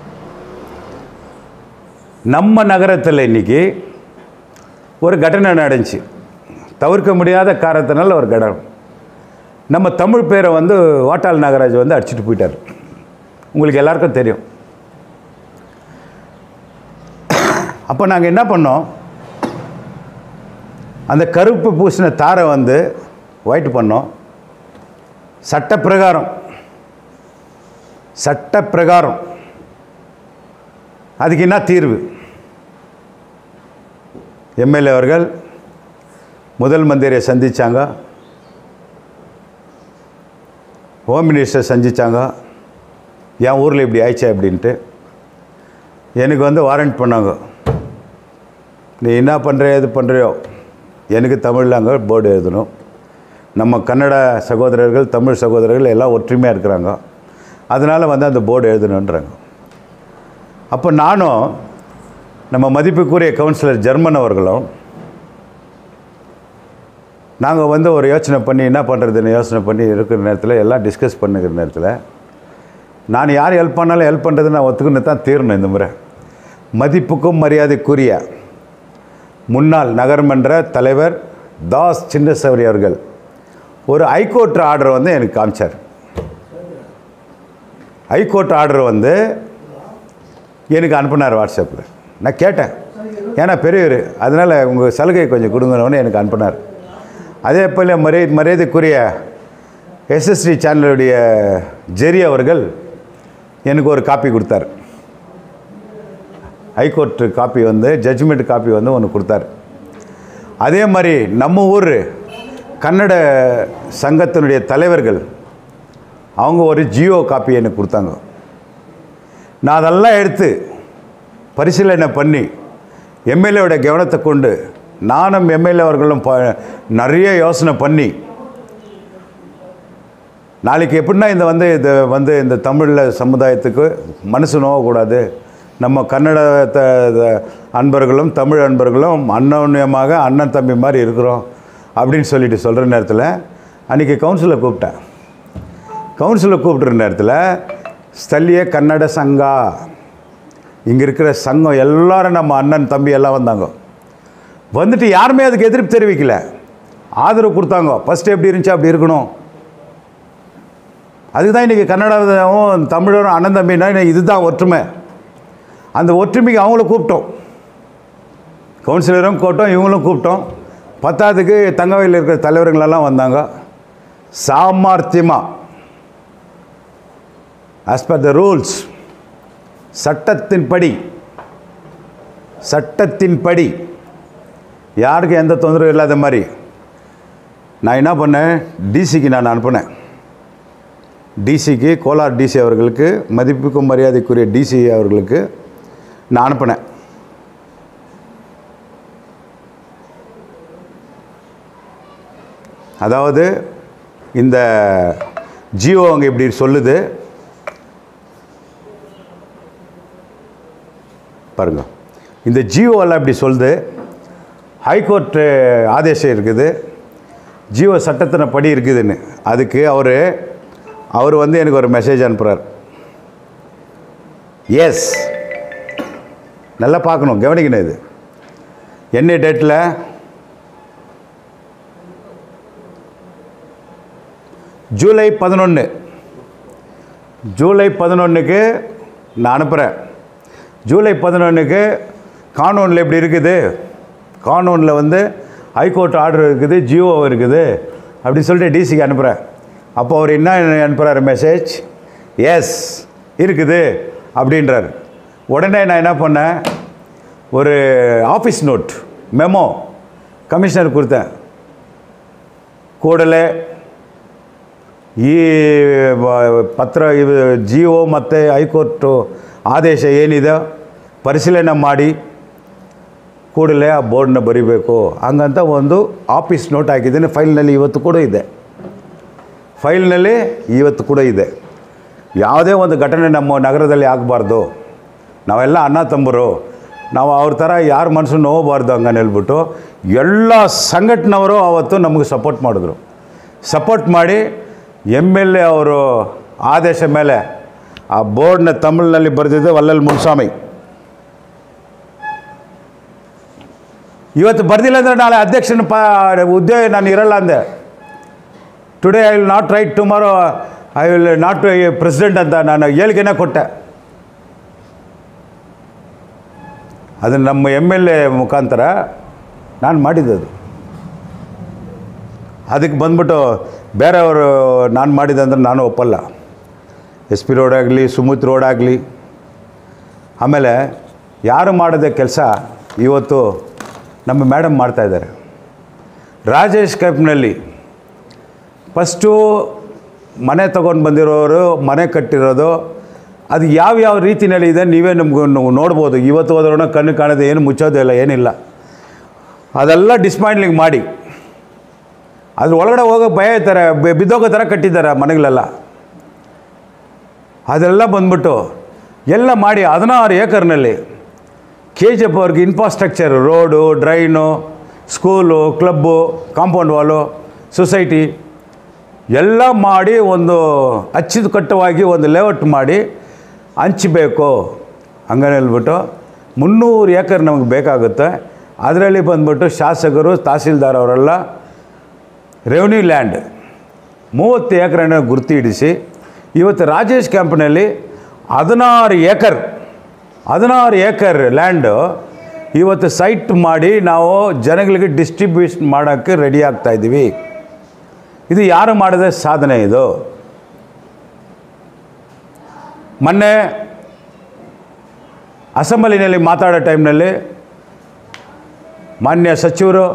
நம்ம நகரத்தில் இன்னைக்கு ஒரு கட்டணை நடந்துச்சு தவிர்க்க முடியாத காரணத்தினால ஒரு கடன் நம்ம தமிழ் பேரை வந்து வாட்டாள் நாகராஜ் வந்து அடிச்சுட்டு போயிட்டார் உங்களுக்கு எல்லாருக்கும் தெரியும் அப்போ நாங்கள் என்ன பண்ணோம் அந்த கருப்பு பூசின தாரை வந்து ஒயிட் பண்ணோம் சட்டப்பிரகாரம் சட்டப்பிரகாரம் அதுக்கு என்ன தீர்வு எம்எல்ஏ அவர்கள் முதல் மந்திரியை சந்தித்தாங்க ஹோம் மினிஸ்டர் சந்தித்தாங்க என் ஊரில் இப்படி ஆயிடுச்சா அப்படின்ட்டு எனக்கு வந்து வாரண்ட் பண்ணாங்க நீ என்ன பண்ணுற எது பண்ணுறியோ எனக்கு தமிழில் அங்கே போர்டு எழுதணும் நம்ம கன்னட சகோதரர்கள் தமிழ் சகோதரர்கள் எல்லாம் ஒற்றுமையாக இருக்கிறாங்க அதனால் வந்து அந்த போர்டு எழுதணுன்றாங்க அப்போ நானும் நம்ம மதிப்புக்குரிய கவுன்சிலர் ஜெர்மன் அவர்களும் நாங்கள் வந்து ஒரு யோசனை பண்ணி என்ன பண்ணுறதுன்னு யோசனை பண்ணி இருக்கிற நேரத்தில் எல்லாம் டிஸ்கஸ் பண்ணுகிற நேரத்தில் நான் யார் ஹெல்ப் பண்ணாலும் ஹெல்ப் பண்ணுறது நான் ஒத்துக்குன்னு தான் தீரணும் இந்த முறை மதிப்புக்கும் மரியாதைக்குரிய முன்னாள் நகர்மன்ற தலைவர் தாஸ் சின்னசவரி அவர்கள் ஒரு ஹைகோர்ட் ஆர்டர் வந்து எனக்கு காமிச்சார் ஹைகோர்ட் ஆர்டர் வந்து எனக்கு அனுப்புனார் வாட்ஸ்அப்பில் நான் கேட்டேன் ஏன்னா பெரியவர் அதனால் உங்கள் சலுகை கொஞ்சம் கொடுங்கன்னு எனக்கு அனுப்புனார் அதே போல் மரியாதை மரியாதைக்குரிய எஸ்எஸ்டி சேனலுடைய ஜெரி அவர்கள் எனக்கு ஒரு காப்பி கொடுத்தார் ஹைகோர்ட் காப்பி வந்து ஜட்ஜ்மெண்ட் காப்பி வந்து ஒன்று கொடுத்தாரு அதே மாதிரி நம்ம ஊர் கன்னட சங்கத்தினுடைய தலைவர்கள் அவங்க ஒரு ஜியோ காப்பி எனக்கு கொடுத்தாங்க நான் அதெல்லாம் எடுத்து பரிசீலனை பண்ணி எம்எல்ஏவோட கவனத்தை கொண்டு நானும் எம்எல்ஏ அவர்களும் ப நிறைய யோசனை பண்ணி நாளைக்கு எப்படின்னா இந்த வந்து இது வந்து இந்த தமிழில் சமுதாயத்துக்கு மனசு நோவக்கூடாது நம்ம கன்னட த- த- அன்பர்களும் தமிழ் அன்பர்களும் அன்னோன்யமாக அண்ணன் தம்பி மாதிரி இருக்கிறோம் அப்படின்னு சொல்லிட்டு சொல்கிற நேரத்தில் அன்றைக்கி கவுன்சிலை கூப்பிட்டேன் கவுன்சிலை கூப்பிட்ற நேரத்தில் ஸ்தல்லிய கன்னட சங்கா இங்கே இருக்கிற சங்கம் எல்லாரும் நம்ம அண்ணன் தம்பி எல்லாம் வந்தாங்க வந்துட்டு யாருமே அதுக்கு எதிர்ப்பு தெரிவிக்கல ஆதரவு கொடுத்தாங்க ஃபஸ்ட்டு எப்படி இருந்துச்சு அப்படி இருக்கணும் அதுக்கு தான் இன்றைக்கி கன்னடாவும் தமிழரும் அண்ணன் தம்பினா இன்னைக்கு இதுதான் ஒற்றுமை அந்த ஒற்றுமைக்கு அவங்கள கூப்பிட்டோம் கவுன்சிலரும் கூப்பிட்டோம் இவங்களும் கூப்பிட்டோம் பத்தாவதுக்கு தங்கவையில் இருக்கிற தலைவர்களெல்லாம் வந்தாங்க சாமர்த்தியமாக ஆஸ் பர் த ரூல்ஸ் சட்டத்தின்படி சட்டத்தின்படி யாருக்கும் எந்த தொந்தரவும் இல்லாத மாதிரி நான் என்ன பண்ணேன் டிசிக்கு நான் அனுப்புனேன் டிசிக்கு கோலார் டிசி அவர்களுக்கு மதிப்புக்கும் மரியாதைக்குரிய டிசி அவர்களுக்கு நான் அனுப்பினேன் அதாவது இந்த ஜியோ அங்கே இப்படி சொல்லுது பாருங்க இந்த ஜியோ எல்லாம் இப்படி சொல்லுது ஹைகோர்ட் ஆதேசம் இருக்குது ஜியோ சட்டத்தின படி இருக்குதுன்னு அதுக்கு அவர் அவர் வந்து எனக்கு ஒரு மெசேஜ் அனுப்புகிறார் எஸ் நல்லா பார்க்கணும் கவனிக்கணும் இது என்ன டேட்டில் ஜூலை பதினொன்று ஜூலை பதினொன்றுக்கு நான் அனுப்புகிறேன் ஜூலை பதினொன்றுக்கு கானூனில் எப்படி இருக்குது கானூனில் வந்து ஹைகோர்ட் ஆர்டர் இருக்குது ஜியோ இருக்குது அப்படி சொல்லிட்டு டிசிக்கு அனுப்புகிறேன் அப்போ அவர் என்ன அனுப்புகிறாரு மெசேஜ் எஸ் இருக்குது அப்படின்றார் உடனே நான் என்ன பண்ணேன் ஒரு ஆஃபீஸ் நோட் மெமோ கமிஷனர் கொடுத்தேன் ಕೂಡಲೇ ಈ ವ- ಪತ್ರ ಇವು ಜಿಯೋ ಮತ್ತು ಹೈಕೋರ್ಟು ಆದೇಶ ಏನಿದೆ ಪರಿಶೀಲನೆ ಮಾಡಿ ಕೂಡಲೇ ಆ ಬೋರ್ಡ್ನ ಬರಿಬೇಕು ಹಂಗಂತ ಒಂದು ಆಫೀಸ್ ನೋಟ್ ಹಾಕಿದ್ದೀನಿ ಫೈಲ್ನಲ್ಲಿ ಇವತ್ತು ಕೂಡ ಇದೆ ಫೈಲ್ನಲ್ಲಿ ಇವತ್ತು ಕೂಡ ಇದೆ ಯಾವುದೇ ಒಂದು ಘಟನೆ ನಮ್ಮ ನಗರದಲ್ಲಿ ಆಗಬಾರ್ದು ನಾವೆಲ್ಲ ಅಣ್ಣ ತಮ್ಮರು ನಾವು ಅವ್ರ ಥರ ಯಾರ ಮನಸ್ಸು ನೋವಬಾರ್ದು ಹಂಗನ್ ಹೇಳ್ಬಿಟ್ಟು ಎಲ್ಲ ಸಂಘಟನವರು ಅವತ್ತು ನಮಗೆ ಸಪೋರ್ಟ್ ಮಾಡಿದ್ರು ಸಪೋರ್ಟ್ ಮಾಡಿ ಎಮ್ ಎಲ್ ಎ ಅವರು ಆದೇಶ ಮೇಲೆ ಆ ಬೋರ್ಡ್ನ ತಮಿಳಿನಲ್ಲಿ ಬರೆದಿದ್ದು ವಲ್ಲಲ್ ಮುನ್ಸ್ವಾಮಿ ಇವತ್ತು ಬರ್ದಿಲ್ಲ ಅಂದರೆ ನಾಳೆ ಅಧ್ಯಕ್ಷನ ಪ ಹುದ್ದೆ ನಾನು ಇರಲ್ಲ ಅಂದೆ today I will not right tomorrow I will not president ಅಂತ ನಾನು ಹೇಳಿಕೆನೇ ಕೊಟ್ಟೆ ಅದು ನಮ್ಮ ಎಮ್ ಎಲ್ ಎ ಮುಖಾಂತರ ನಾನು ಮಾಡಿದ್ದದು ಅದಕ್ಕೆ ಬಂದ್ಬಿಟ್ಟು ಬೇರೆಯವರು ನಾನು ಮಾಡಿದೆ ಅಂದ್ರೆ ನಾನು ಒಪ್ಪಲ್ಲ ಎಸ್ ಪಿ ರೋಡ್ ಆಗಲಿ ಸುಮಿತ್ ರೋಡ್ ಆಗಲಿ ಆಮೇಲೆ ಯಾರು ಮಾಡದ ಕೆಲಸ ಇವತ್ತು ನಮ್ಮ ಮೇಡಮ್ ಮಾಡ್ತಾಯಿದ್ದಾರೆ ರಾಜೇಶ್ ಕೈಪ್ನಲ್ಲಿ ಫಸ್ಟು ಮನೆ ತೊಗೊಂಡು ಬಂದಿರೋರು ಮನೆ ಕಟ್ಟಿರೋದು ಅದು ಯಾವ ಯಾವ ರೀತಿಯಲ್ಲಿ ಇದೆ ನೀವೇ ನಮ್ಗೆ ನೋಡ್ಬೋದು ಇವತ್ತು ಹೋದ್ರೂ ಕಣ್ಣು ಕಾಣದೆ ಏನು ಮುಚ್ಚೋದೇ ಇಲ್ಲ ಏನಿಲ್ಲ ಅದೆಲ್ಲ ಡಿಸ್ಮ್ಯಾಂಡ್ಲಿಂಗ್ ಮಾಡಿ ಅದ್ರ ಒಳಗಡೆ ಹೋಗೋ ಭಯ ಇರ್ತಾರೆ ಬೆ- ಬಿದ್ದೋಗೋ ಥರ ಕಟ್ಟಿದ್ದಾರೆ ಆ ಮನೆಗಳೆಲ್ಲ ಅದೆಲ್ಲ ಬಂದ್ಬಿಟ್ಟು ಎಲ್ಲ ಮಾಡಿ ಹದಿನಾರು ಏಕರ್ನಲ್ಲಿ ಕೆ ಜಿ ಎಫ್ ಅವ್ರಿಗೆ infrastructure road drain school club compound wall society ಎಲ್ಲ ಮಾಡಿ ಒಂದು ಅಚ್ಚುಕಟ್ಟವಾಗಿ ಒಂದು ಲೇಔಟ್ ಮಾಡಿ ಹಂಚಬೇಕು ಹಂಗನೆ ಹೇಳ್ಬಿಟ್ಟು ಮುನ್ನೂರು ಏಕರ್ ನಮಗೆ ಬೇಕಾಗುತ್ತೆ ಅದರಲ್ಲಿ ಬಂದ್ಬಿಟ್ಟು ಶಾಸಕರು ತಹಸೀಲ್ದಾರ್ ಅವರೆಲ್ಲ ರೆವೆನ್ಯೂ ಲ್ಯಾಂಡ್ ಮೂವತ್ತು ಏಕರನ್ನು ಗುರುತು ಹಿಡಿಸಿ ಇವತ್ತು ರಾಜೇಶ್ ಕ್ಯಾಂಪ್ನಲ್ಲಿ ಹದಿನಾರು ಏಕರ್ ಹದಿನಾರು ಏಕರ್ ಲ್ಯಾಂಡು ಇವತ್ತು ಸೈಟ್ ಮಾಡಿ ನಾವು ಜನಗಳಿಗೆ ಡಿಸ್ಟ್ರಿಬ್ಯೂಷನ್ ಮಾಡೋಕ್ಕೆ ರೆಡಿ ಆಗ್ತಾ ಇದ್ದೀವಿ ಇದು ಯಾರು ಮಾಡಿದ ಸಾಧನೆ ಇದು ಮೊನ್ನೆ ಅಸೆಂಬ್ಲಿನಲ್ಲಿ ಮಾತಾಡೋ ಟೈಮ್ನಲ್ಲಿ ಮಾನ್ಯ ಸಚಿವರು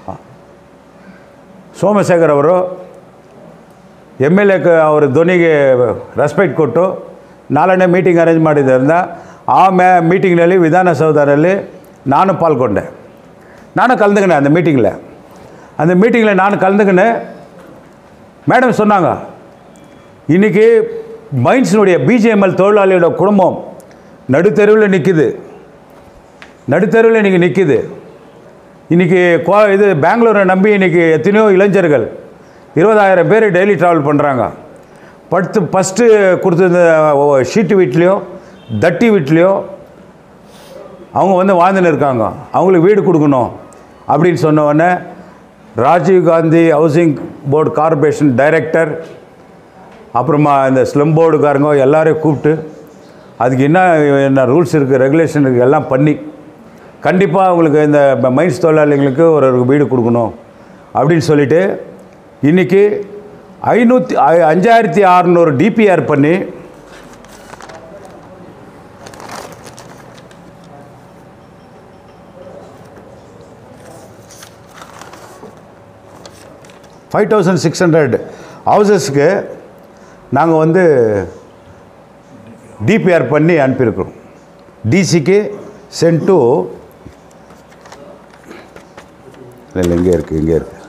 ಸೋಮಶೇಖರ್ ಅವರು ಎಮ್ ಎಲ್ ಎ ಅವರ ಧ್ವನಿಗೆ ರೆಸ್ಪೆಕ್ಟ್ ಕೊಟ್ಟು ನಾಳೆನೇ ಮೀಟಿಂಗ್ ಅರೇಂಜ್ ಮಾಡಿದ್ದರಿಂದ ಆ ಮೇ ಮೀಟಿಂಗ್ನಲ್ಲಿ ವಿಧಾನಸೌಧದಲ್ಲಿ ನಾನು ಪಾಲ್ಗೊಂಡೆ ನಾನು கலந்துக்கினேன் அந்த மீட்டிங்கில் அந்த மீட்டிங்கில் நான் கலந்துக்கினேன் மேடம் சொன்னாங்க இன்றைக்கி மைன்ஸினுடைய பிஜிஎம்எல் தொழிலாளியோட குடும்பம் நடுத்தெருவில் நிற்கிது நடுத்தெருவில் இன்றைக்கி நிற்கிது இன்றைக்கி கோ இது பெங்களூரை நம்பி இன்றைக்கி எத்தனையோ இளைஞர்கள் இருபதாயிரம் பேர் டெய்லி ட்ராவல் பண்ணுறாங்க படுத்து ஃபஸ்ட்டு கொடுத்த ஷீட்டு வீட்லேயோ தட்டி வீட்லேயோ அவங்க வந்து வாழ்ந்துன்னு இருக்காங்க அவங்களுக்கு வீடு கொடுக்கணும் அப்படின்னு சொன்ன உடனே Rajiv Gandhi housing board corporation director அப்புறமா இந்த ஸ்லம் போர்டுக்காரங்க எல்லாரையும் கூப்பிட்டு அதுக்கு என்ன என்ன ரூல்ஸ் இருக்குது ரெகுலேஷன் இருக்குது எல்லாம் பண்ணி கண்டிப்பாக அவங்களுக்கு இந்த மைன்ஸ் தொழிலாளிகளுக்கு ஒரு ஒரு வீடு கொடுக்கணும் அப்படின்னு சொல்லிட்டு இன்றைக்கி ஐநூற்றி அஞ்சாயிரத்தி அறநூறு டிபிஆர் பண்ணி ஃபைவ் தௌசண்ட் சிக்ஸ் ஹண்ட்ரட் ஹவுசஸ்க்கு நாங்கள் வந்து டிபிஆர் பண்ணி அனுப்பியிருக்கிறோம் டிசிக்கு சென்ட் டு இல்லை இல்லை இங்கே இருக்குது இங்கே இருக்குது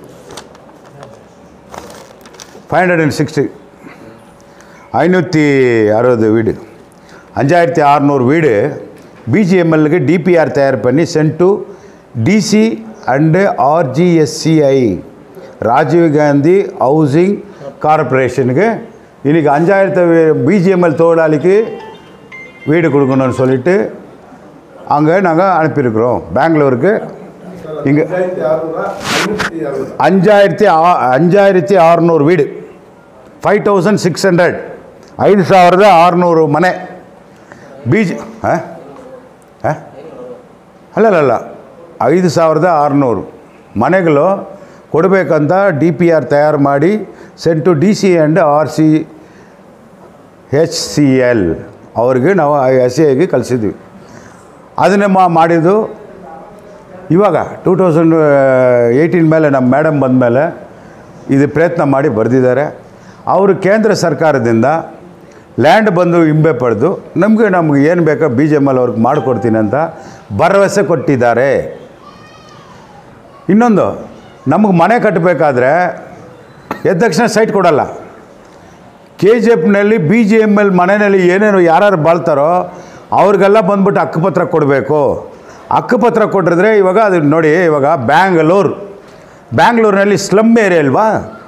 ஃபைவ் ஹண்ட்ரட் அண்ட் சிக்ஸ்டி ஐநூற்றி அறுபது வீடு அஞ்சாயிரத்தி அறநூறு வீடு பிஜிஎம்எல்லுக்கு டிபிஆர் தயார் பண்ணி sent to DC and RGSCI Rajiv Gandhi housing கார்பரேஷனுக்கு இன்றைக்கி அஞ்சாயிரத்து பிஜிஎம்எல் தொழிலாளிக்கு வீடு கொடுக்கணும்னு சொல்லிட்டு அங்கே நாங்கள் அனுப்பியிருக்கிறோம் பெங்களூருக்கு இங்கே ரெண்டாயிரத்தி அறுநூறுவா ஐநூற்றி அறுபது அஞ்சாயிரத்தி ஆ- அஞ்சாயிரத்தி அறநூறு வீடு ಫೈವ್ ತೌಸಂಡ್ ಸಿಕ್ಸ್ ಹಂಡ್ರೆಡ್ ಐದು ಸಾವಿರದ ಆರುನೂರು ಮನೆ ಬಿ ಜೆ ಹಾಂ ಹಾಂ ಅಲ್ಲಲ್ಲ ಐದು ಸಾವಿರದ ಆರುನೂರು ಮನೆಗಳು ಕೊಡಬೇಕಂತ ಡಿ ಪಿ ಆರ್ ತಯಾರು ಮಾಡಿ sent to D C and R C H C L ಅವ್ರಿಗೆ ನಾವು ಎಸ್ ಸಿ ಐಗೆ ಕಳಿಸಿದ್ವಿ ಅದನ್ನೇ ಮಾ ಮಾಡಿದ್ದು ಇವಾಗ ಟೂ ತೌಸಂಡ್ ಏಯ್ಟೀನ್ ಮೇಲೆ ನಮ್ಮ ಮೇಡಮ್ ಬಂದಮೇಲೆ ಇದು ಪ್ರಯತ್ನ ಮಾಡಿ ಬರೆದಿದ್ದಾರೆ ಅವರು ಕೇಂದ್ರ ಸರ್ಕಾರದಿಂದ ಲ್ಯಾಂಡ್ ಬಂದು ಹಿಂಬೆ ಪಡೆದು ನಮಗೆ ನಮ್ಗೆ ಏನು ಬೇಕೋ ಬಿ ಜೆ ಎಮ್ ಎಲ್ ಅವ್ರಿಗೆ ಮಾಡಿಕೊಡ್ತೀನಿ ಅಂತ ಭರವಸೆ ಕೊಟ್ಟಿದ್ದಾರೆ ಇನ್ನೊಂದು ನಮಗೆ ಮನೆ ಕಟ್ಟಬೇಕಾದ್ರೆ ಎದ್ದ ತಕ್ಷಣ ಸೈಟ್ ಕೊಡಲ್ಲ ಕೆ ಜಿ ಎಫ್ನಲ್ಲಿ ಬಿ ಜಿ ಎಮ್ ಎಲ್ ಮನೆಯಲ್ಲಿ ಏನೇನು ಯಾರ್ಯಾರು ಬಾಳ್ತಾರೋ ಅವ್ರಿಗೆಲ್ಲ ಬಂದ್ಬಿಟ್ಟು ಹಕ್ಕುಪತ್ರ ಕೊಡಬೇಕು ಹಕ್ಕುಪತ್ರ ಕೊಟ್ಟಿದ್ರೆ ಇವಾಗ ಅದು ನೋಡಿ ಇವಾಗ ಬ್ಯಾಂಗ್ಳೂರು ಬ್ಯಾಂಗ್ಳೂರಿನಲ್ಲಿ ಸ್ಲಮ್ ಏರಿಯಾ ಅಲ್ವಾ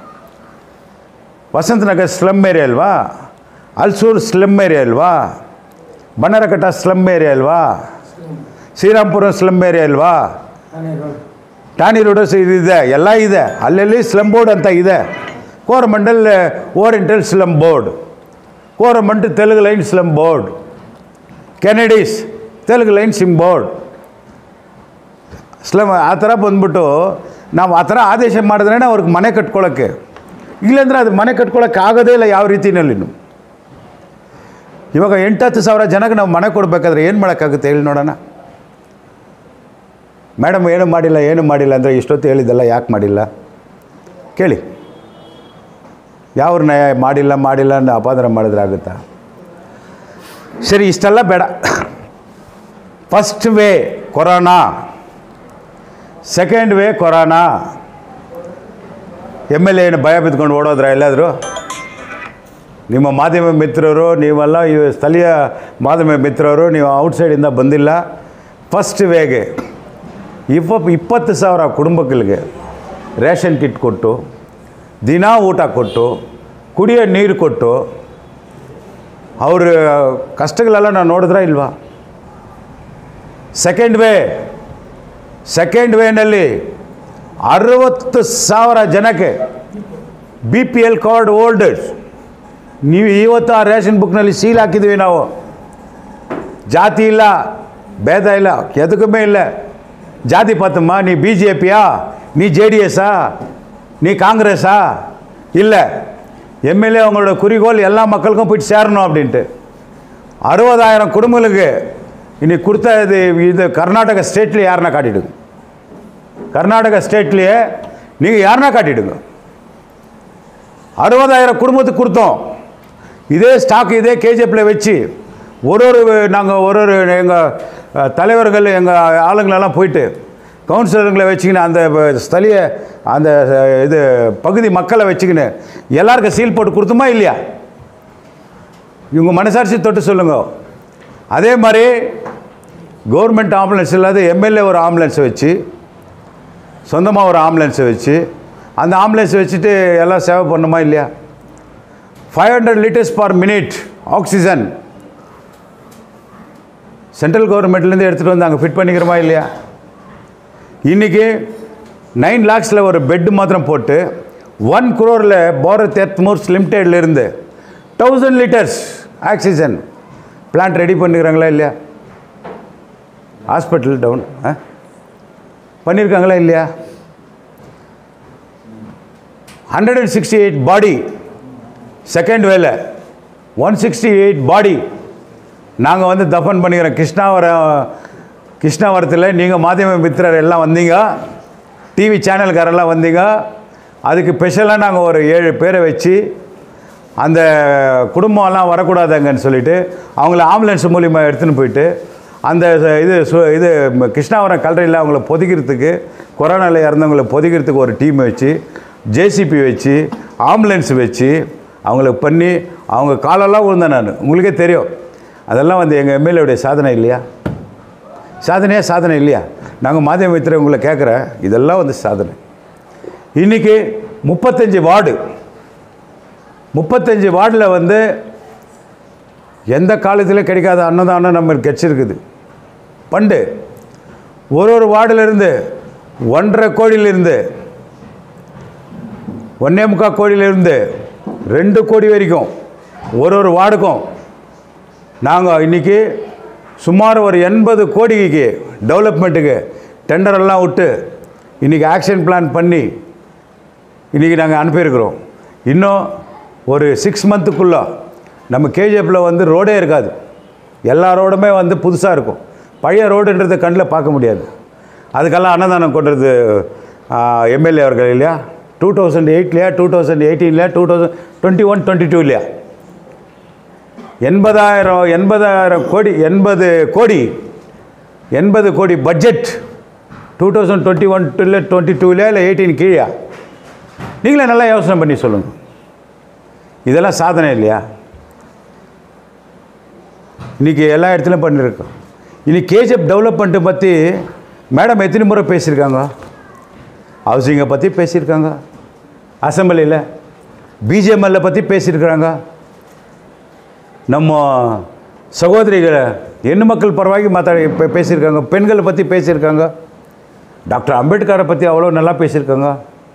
ವಸಂತನಗರ್ ಸ್ಲಮ್ ಏರಿಯಾ ಅಲ್ವಾ ಅಲ್ಸೂರು ಸ್ಲಮ್ ಏರಿಯಾ ಅಲ್ವಾ ಬಣ್ಣರಕಟ್ಟ ಸ್ಲಮ್ ಏರಿಯಾ ಅಲ್ವಾ ಶ್ರೀರಾಮ್ಪುರ ಸ್ಲಮ್ ಏರಿಯಾ ಅಲ್ವಾ ಟಾನಿ ರೋಡಸ್ ಇದಿದೆ ಎಲ್ಲ ಇದೆ ಅಲ್ಲೆಲ್ಲಿ ಸ್ಲಮ್ ಬೋರ್ಡ್ ಅಂತ ಇದೆ Coromandel oriental slum board Coromandel Telugu line slum board Kennedy's Telugu line ಸಿಮ್ ಬೋರ್ಡ್ ಸ್ಲಮ್ ಆ ಥರ ಬಂದ್ಬಿಟ್ಟು ನಾವು ಆ ಥರ ಆದೇಶ ಮಾಡಿದ್ರೇ ಅವ್ರಿಗೆ ಮನೆ ಕಟ್ಕೊಳ್ಳೋಕ್ಕೆ ಇಲ್ಲಾಂದ್ರೆ ಅದು ಮನೆ ಕಟ್ಕೊಳ್ಳೋಕ್ಕೆ ಆಗೋದೇ ಇಲ್ಲ ಯಾವ ರೀತಿಯಲ್ಲಿ ಇವಾಗ ಎಂಟು ಹತ್ತು ಸಾವಿರ ಜನಕ್ಕೆ ನಾವು ಮನೆ ಕೊಡಬೇಕಾದ್ರೆ ಏನು ಮಾಡೋಕ್ಕಾಗುತ್ತೆ ಹೇಳಿ ನೋಡೋಣ ಮೇಡಮ್ ಏನು ಮಾಡಿಲ್ಲ ಏನು ಮಾಡಿಲ್ಲ ಅಂದರೆ ಇಷ್ಟೊತ್ತು ಹೇಳಿದ್ದಲ್ಲ ಯಾಕೆ ಮಾಡಿಲ್ಲ ಕೇಳಿ ಯಾವ್ರನ್ನ ಮಾಡಿಲ್ಲ ಮಾಡಿಲ್ಲ ಅಂತ ಅಪಾದನೆ ಮಾಡಿದ್ರೆ ಆಗುತ್ತಾ ಸರಿ ಇಷ್ಟೆಲ್ಲ ಬೇಡ first wave corona second wave corona M L A ಏನು ಭಯ ಬಿದ್ಕೊಂಡು ಓಡೋದ್ರ ಎಲ್ಲಾದರೂ ನಿಮ್ಮ ಮಾಧ್ಯಮ ಮಿತ್ರರು ನೀವೆಲ್ಲ ಈ ಸ್ಥಳೀಯ ಮಾಧ್ಯಮ ಮಿತ್ರರು ನೀವು ಔಟ್ಸೈಡಿಂದ ಬಂದಿಲ್ಲ ಫಸ್ಟ್ ವೇಗೆ ಇಪ್ಪ ಇಪ್ಪತ್ತು ಸಾವಿರ ಕುಟುಂಬಗಳಿಗೆ ರೇಷನ್ ಕಿಟ್ ಕೊಟ್ಟು ದಿನಾ ಊಟ ಕೊಟ್ಟು ಕುಡಿಯೋ ನೀರು ಕೊಟ್ಟು ಅವ್ರ ಕಷ್ಟಗಳೆಲ್ಲ ನಾವು ನೋಡಿದ್ರಾ ಇಲ್ವಾ ಸೆಕೆಂಡ್ ವೇ ಸೆಕೆಂಡ್ ವೇನಲ್ಲಿ ಅರವತ್ತು ಸಾವಿರ ಜನಕ್ಕೆ B P L card holders ನೀವು ಇವತ್ತು ಆ ರೇಷನ್ ಬುಕ್ನಲ್ಲಿ ಸೀಲ್ ಹಾಕಿದ್ದೀವಿ ನಾವು ಜಾತಿ ಇಲ್ಲ ಭೇದ ಇಲ್ಲ ಎದಕ್ಕೂ ಇಲ್ಲ ஜாதி பார்த்துமா நீ பிஜேபியா நீ ஜேடிஎஸ்ஸா நீ காங்கிரஸா இல்லை எம்எல்ஏ அவங்களோட குறிக்கோள் எல்லா மக்களுக்கும் போயிட்டு சேரணும் அப்படின்ட்டு அறுபதாயிரம் குடும்பங்களுக்கு இன்னைக்கு கொடுத்த இது இது கர்நாடக ஸ்டேட்லேயே யாருன்னா காட்டிடுங்க கர்நாடக ஸ்டேட்லேயே நீங்கள் யாருன்னா காட்டிடுங்க அறுபதாயிரம் குடும்பத்துக்கு கொடுத்தோம் இதே ஸ்டாக் இதே கேஜிஎஃப்பில் வச்சு ஒரு ஒரு நாங்கள் ஒரு ஒரு எங்கள் தலைவர்கள் எங்கள் ஆளுங்களெல்லாம் போயிட்டு கவுன்சிலருங்களை வச்சுக்கின்னு அந்த ப- ஸ்தலிய அந்த அஹ், இது பகுதி மக்களை வச்சுக்கின்னு எல்லாருக்கும் சீல் போட்டு கொடுத்துமா இல்லையா இவங்க மனசாட்சி தொட்டு சொல்லுங்க அதே மாதிரி கவர்மெண்ட் ஆம்புலன்ஸ் இல்லாத எம்எல்ஏ ஒரு ஆம்புலன்ஸை வச்சு சொந்தமாக ஒரு ஆம்புலன்ஸை வச்சு அந்த ஆம்புலன்ஸை வச்சுட்டு எல்லாம் சேவை பண்ணுமா இல்லையா five hundred litres per minute oxygen central கவர்மெண்ட்லேருந்து எடுத்துகிட்டு வந்து அங்கே ஃபிட் பண்ணிக்கிறோமா இல்லையா இன்றைக்கி நைன் லேக்ஸில் ஒரு பெட்டு மாத்திரம் போட்டு ஒன் குரோரில் பாரத் எர்த்மூர்ஸ் லிமிடெட்லேருந்து thousand litres oxygen plant ready பண்ணிக்கிறாங்களா இல்லையா ஹாஸ்பிட்டல் டவுன் ஆ பண்ணியிருக்காங்களா இல்லையா hundred and sixty eight body second வேல ஒன் சிக்ஸ்டி எயிட் பாடி நாங்கள் வந்து தஃபன் பண்ணிக்கிறோம் கிருஷ்ணாவரம் கிருஷ்ணாவரத்தில் நீங்கள் மாಧ್ಯம மித்திரர் எல்லாம் வந்தீங்க டிவி சேனல்காரெல்லாம் வந்தீங்க அதுக்கு ஸ்பெஷலாக நாங்கள் ஒரு ஏழு பேரை வச்சு அந்த குடும்பம்லாம் வரக்கூடாதுங்கன்னு சொல்லிட்டு அவங்கள ஆம்புலன்ஸ் மூலிமா எடுத்துன்னு போயிட்டு அந்த இது சு- இது கிருஷ்ணாவரம் கல்லறையில் அவங்கள பொதிக்கிறதுக்கு கொரோனாவில் இறந்தவங்களை பொதிக்கிறதுக்கு ஒரு டீம் வச்சு ஜேசிபி வச்சு ஆம்புலன்ஸ் வச்சு அவங்களுக்கு பண்ணி அவங்க காலெல்லாம் விழுந்தேன் நான் உங்களுக்கே தெரியும் அதெல்லாம் வந்து எங்கள் எம்எல்ஏடைய சாதனை இல்லையா சாதனையா சாதனை இல்லையா நாங்கள் மாத்தியம மித்திர உங்களை கேட்குறேன் இதெல்லாம் வந்து சாதனை இன்றைக்கி முப்பத்தஞ்சு வார்டு முப்பத்தஞ்சு வார்டில் வந்து எந்த காலத்தில் கிடைக்காத அன்னதானம் நம்மளுக்கு கிடச்சிருக்குது பண்டு ஒரு ஒரு வார்டிலிருந்து ஒன்றரை கோடியிலிருந்து ஒன்னே முக்கால் கோடியிலிருந்து ரெண்டு கோடி வரைக்கும் ஒரு ஒரு வார்டுக்கும் நாங்கள் இன்றைக்கி சுமார் ஒரு எண்பது கோடிக்கு டெவலப்மெண்ட்டுக்கு டெண்டரெல்லாம் விட்டு இன்றைக்கி ஆக்ஷன் பிளான் பண்ணி இன்றைக்கி நாங்கள் அனுப்பியிருக்கிறோம் இன்னும் ஒரு சிக்ஸ் மந்த்துக்குள்ளே நம்ம கேஜிஎஃப்பில் வந்து ரோடே இருக்காது எல்லா ரோடுமே வந்து புதுசாக இருக்கும் பழைய ரோடுன்றதை கண்ணில் பார்க்க முடியாது அதுக்கெல்லாம் அன்னதானம் கொண்டது எம்எல்ஏ அவர்கள் இல்லையா டூ தௌசண்ட் எயிட்லையா டூ தௌசண்ட் எயிட்டீன்லையா two thousand twenty one twenty டூலையா எண்பதாயிரம் எண்பதாயிரம் கோடி எண்பது கோடி எண்பது கோடி budget two thousand twenty one இல்லை டுவெண்ட்டி டூலையா இல்லை எயிட்டீன் கீழே நீங்களே நல்லா யோசனை பண்ணி சொல்லுங்கள் இதெல்லாம் சாதனை இல்லையா இன்றைக்கி எல்லா இடத்துலையும் பண்ணியிருக்கோம் இன்னைக்கு கேஜிஎஃப் டெவலப்மெண்ட்டை பற்றி மேடம் எத்தனை முறை பேசியிருக்காங்க ஹவுசிங்கை பற்றி பேசியிருக்காங்க அசம்பிளியில் பிஜிஎம்எல்லை பற்றி பேசியிருக்கிறாங்க நம்ம சகோதரிகளை எண்ணு மக்கள் பரவாகி மாற்ற இப்போ பேசியிருக்காங்க பெண்களை பற்றி பேசியிருக்காங்க டாக்டர் அம்பேத்கரை பற்றி அவ்வளோ நல்லா பேசியிருக்காங்க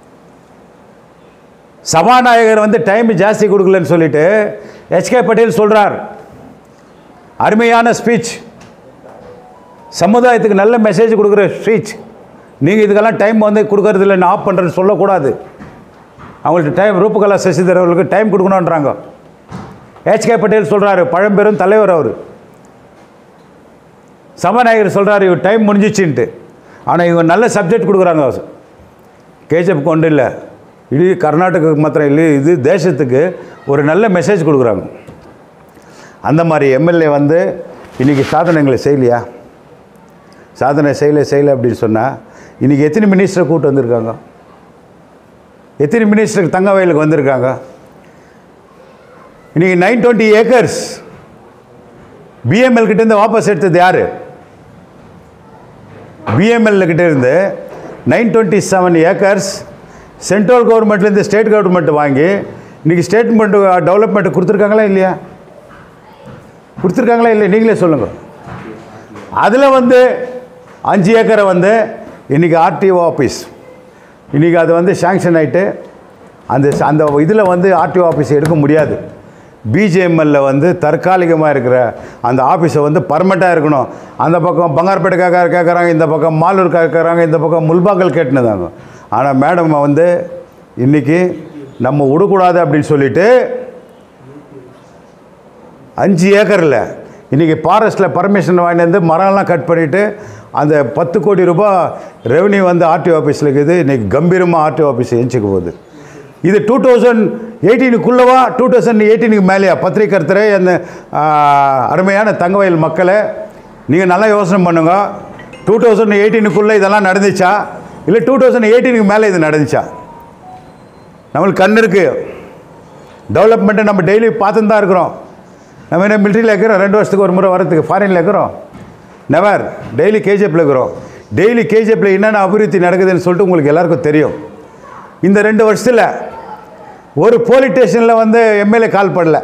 சபாநாயகர் வந்து டைம் ஜாஸ்தி கொடுக்கலன்னு சொல்லிட்டு எச்கே பட்டேல் சொல்கிறார் அருமையான ஸ்பீச் சமுதாயத்துக்கு நல்ல மெசேஜ் கொடுக்குற ஸ்பீச் நீங்கள் இதுக்கெல்லாம் டைம் வந்து கொடுக்கறதில்ல நான் ஆஃப் பண்ணுறேன்னு சொல்லக்கூடாது அவங்கள்ட்ட டைம் ரூபகலா சசிதர் அவர்களுக்கு டைம் கொடுக்கணுன்றாங்க ஹெச்கே பட்டேல் சொல்கிறாரு பழம்பெரும் தலைவர் அவர் சபாநாயகர் சொல்கிறாரு இவர் டைம் முடிஞ்சிச்சுன்ட்டு ஆனால் இவங்க நல்ல சப்ஜெக்ட் கொடுக்குறாங்க கேஜப் கொண்டு இல்லை இது கர்நாடகாவுக்கு மாத்திரம் இல்லை இது தேசத்துக்கு ஒரு நல்ல மெசேஜ் கொடுக்குறாங்க அந்த மாதிரி எம்எல்ஏ வந்து இன்றைக்கி சாதனைகளை செய்யலையா சாதனை செய்யலை செய்யலை அப்படின்னு சொன்னால் இன்றைக்கி எத்தனை மினிஸ்டர் கூட்டு வந்திருக்காங்க எத்தனை மினிஸ்டருக்கு தங்க வயலுக்கு வந்திருக்காங்க இன்றைக்கி நைன் டுவெண்ட்டி ஏக்கர்ஸ் பிஎம்எல் கிட்டேருந்து வாபஸ் எடுத்தது யார் பிஎம்எல் கிட்ட இருந்து nine twenty seven acres central கவர்மெண்ட்லேருந்து ஸ்டேட் கவர்மெண்ட் வாங்கி இன்றைக்கி ஸ்டேட்மெண்ட் டெவலப்மெண்ட் கொடுத்துருக்காங்களா இல்லையா கொடுத்துருக்காங்களா இல்லை நீங்களே சொல்லுங்கள் அதில் வந்து அஞ்சு ஏக்கரை வந்து இன்றைக்கி ஆர்டிஓ ஆஃபீஸ் இன்றைக்கி அது வந்து சேங்ஷன் ஆகிட்டு அந்த அந்த இதில் வந்து ஆர்டிஓ ஆஃபீஸ் எடுக்க முடியாது பிஜிஎம்எல்ல வந்து தற்காலிகமாக இருக்கிற அந்த ஆஃபீஸை வந்து பர்மனெண்ட்டாக இருக்கணும் அந்த பக்கம் பங்கார்பேட்டை கேட்க கேட்குறாங்க இந்த பக்கம் மாலூர் கேட்குறாங்க இந்த பக்கம் முல்பாக்கல் கேட்டுனதாங்க ஆனால் மேடம் வந்து இன்றைக்கி நம்ம விடக்கூடாது அப்படின்னு சொல்லிட்டு அஞ்சு ஏக்கரில் இன்றைக்கி ஃபாரஸ்ட்டில் பர்மிஷன் வாங்கிட்டு வந்து மரம்லாம் கட் பண்ணிவிட்டு அந்த பத்து கோடி ரூபாய் ரெவன்யூ வந்து ஆர்டிஓ ஆஃபீஸில் இருக்குது இன்றைக்கி கம்பீரமாக ஆர்டிஓ ஆஃபீஸ் எஞ்சிக்க போகுது இது டூ தௌசண்ட் எயிட்டீனுக்குள்ளவா டூ தௌசண்ட் எயிட்டீனுக்கு மேலேயா பத்திரிக்கர்த்தரே அந்த ஆ, அருமையான தங்கவயல் மக்களை நீங்கள் நல்லா யோசனை பண்ணுங்க டூ தௌசண்ட் எயிட்டீனுக்குள்ளே இதெல்லாம் நடந்துச்சா இல்லை டூ தௌசண்ட் எயிட்டீனுக்கு மேலே இது நடந்துச்சா நம்மளுக்கு கண் இருக்குது டெவலப்மெண்ட்டை நம்ம டெய்லி பார்த்துன்னு தான் இருக்கிறோம் நம்ம என்ன மிலிட்ரியில் இருக்கிறோம் ரெண்டு வருஷத்துக்கு ஒரு முறை வரதுக்கு ஃபாரினில் இருக்கிறோம் நெவர் டெய்லி கேஜிஎஃப்பில் இருக்கிறோம் டெய்லி கேஜிஎஃப்பில் என்னென்ன அபிவிருத்தி நடக்குதுன்னு சொல்லிட்டு உங்களுக்கு எல்லாருக்கும் தெரியும் இந்த ரெண்டு வருஷத்தில் ஒரு போலீஸ் ஸ்டேஷனில் வந்து எம்எல்ஏ கால் பண்ணல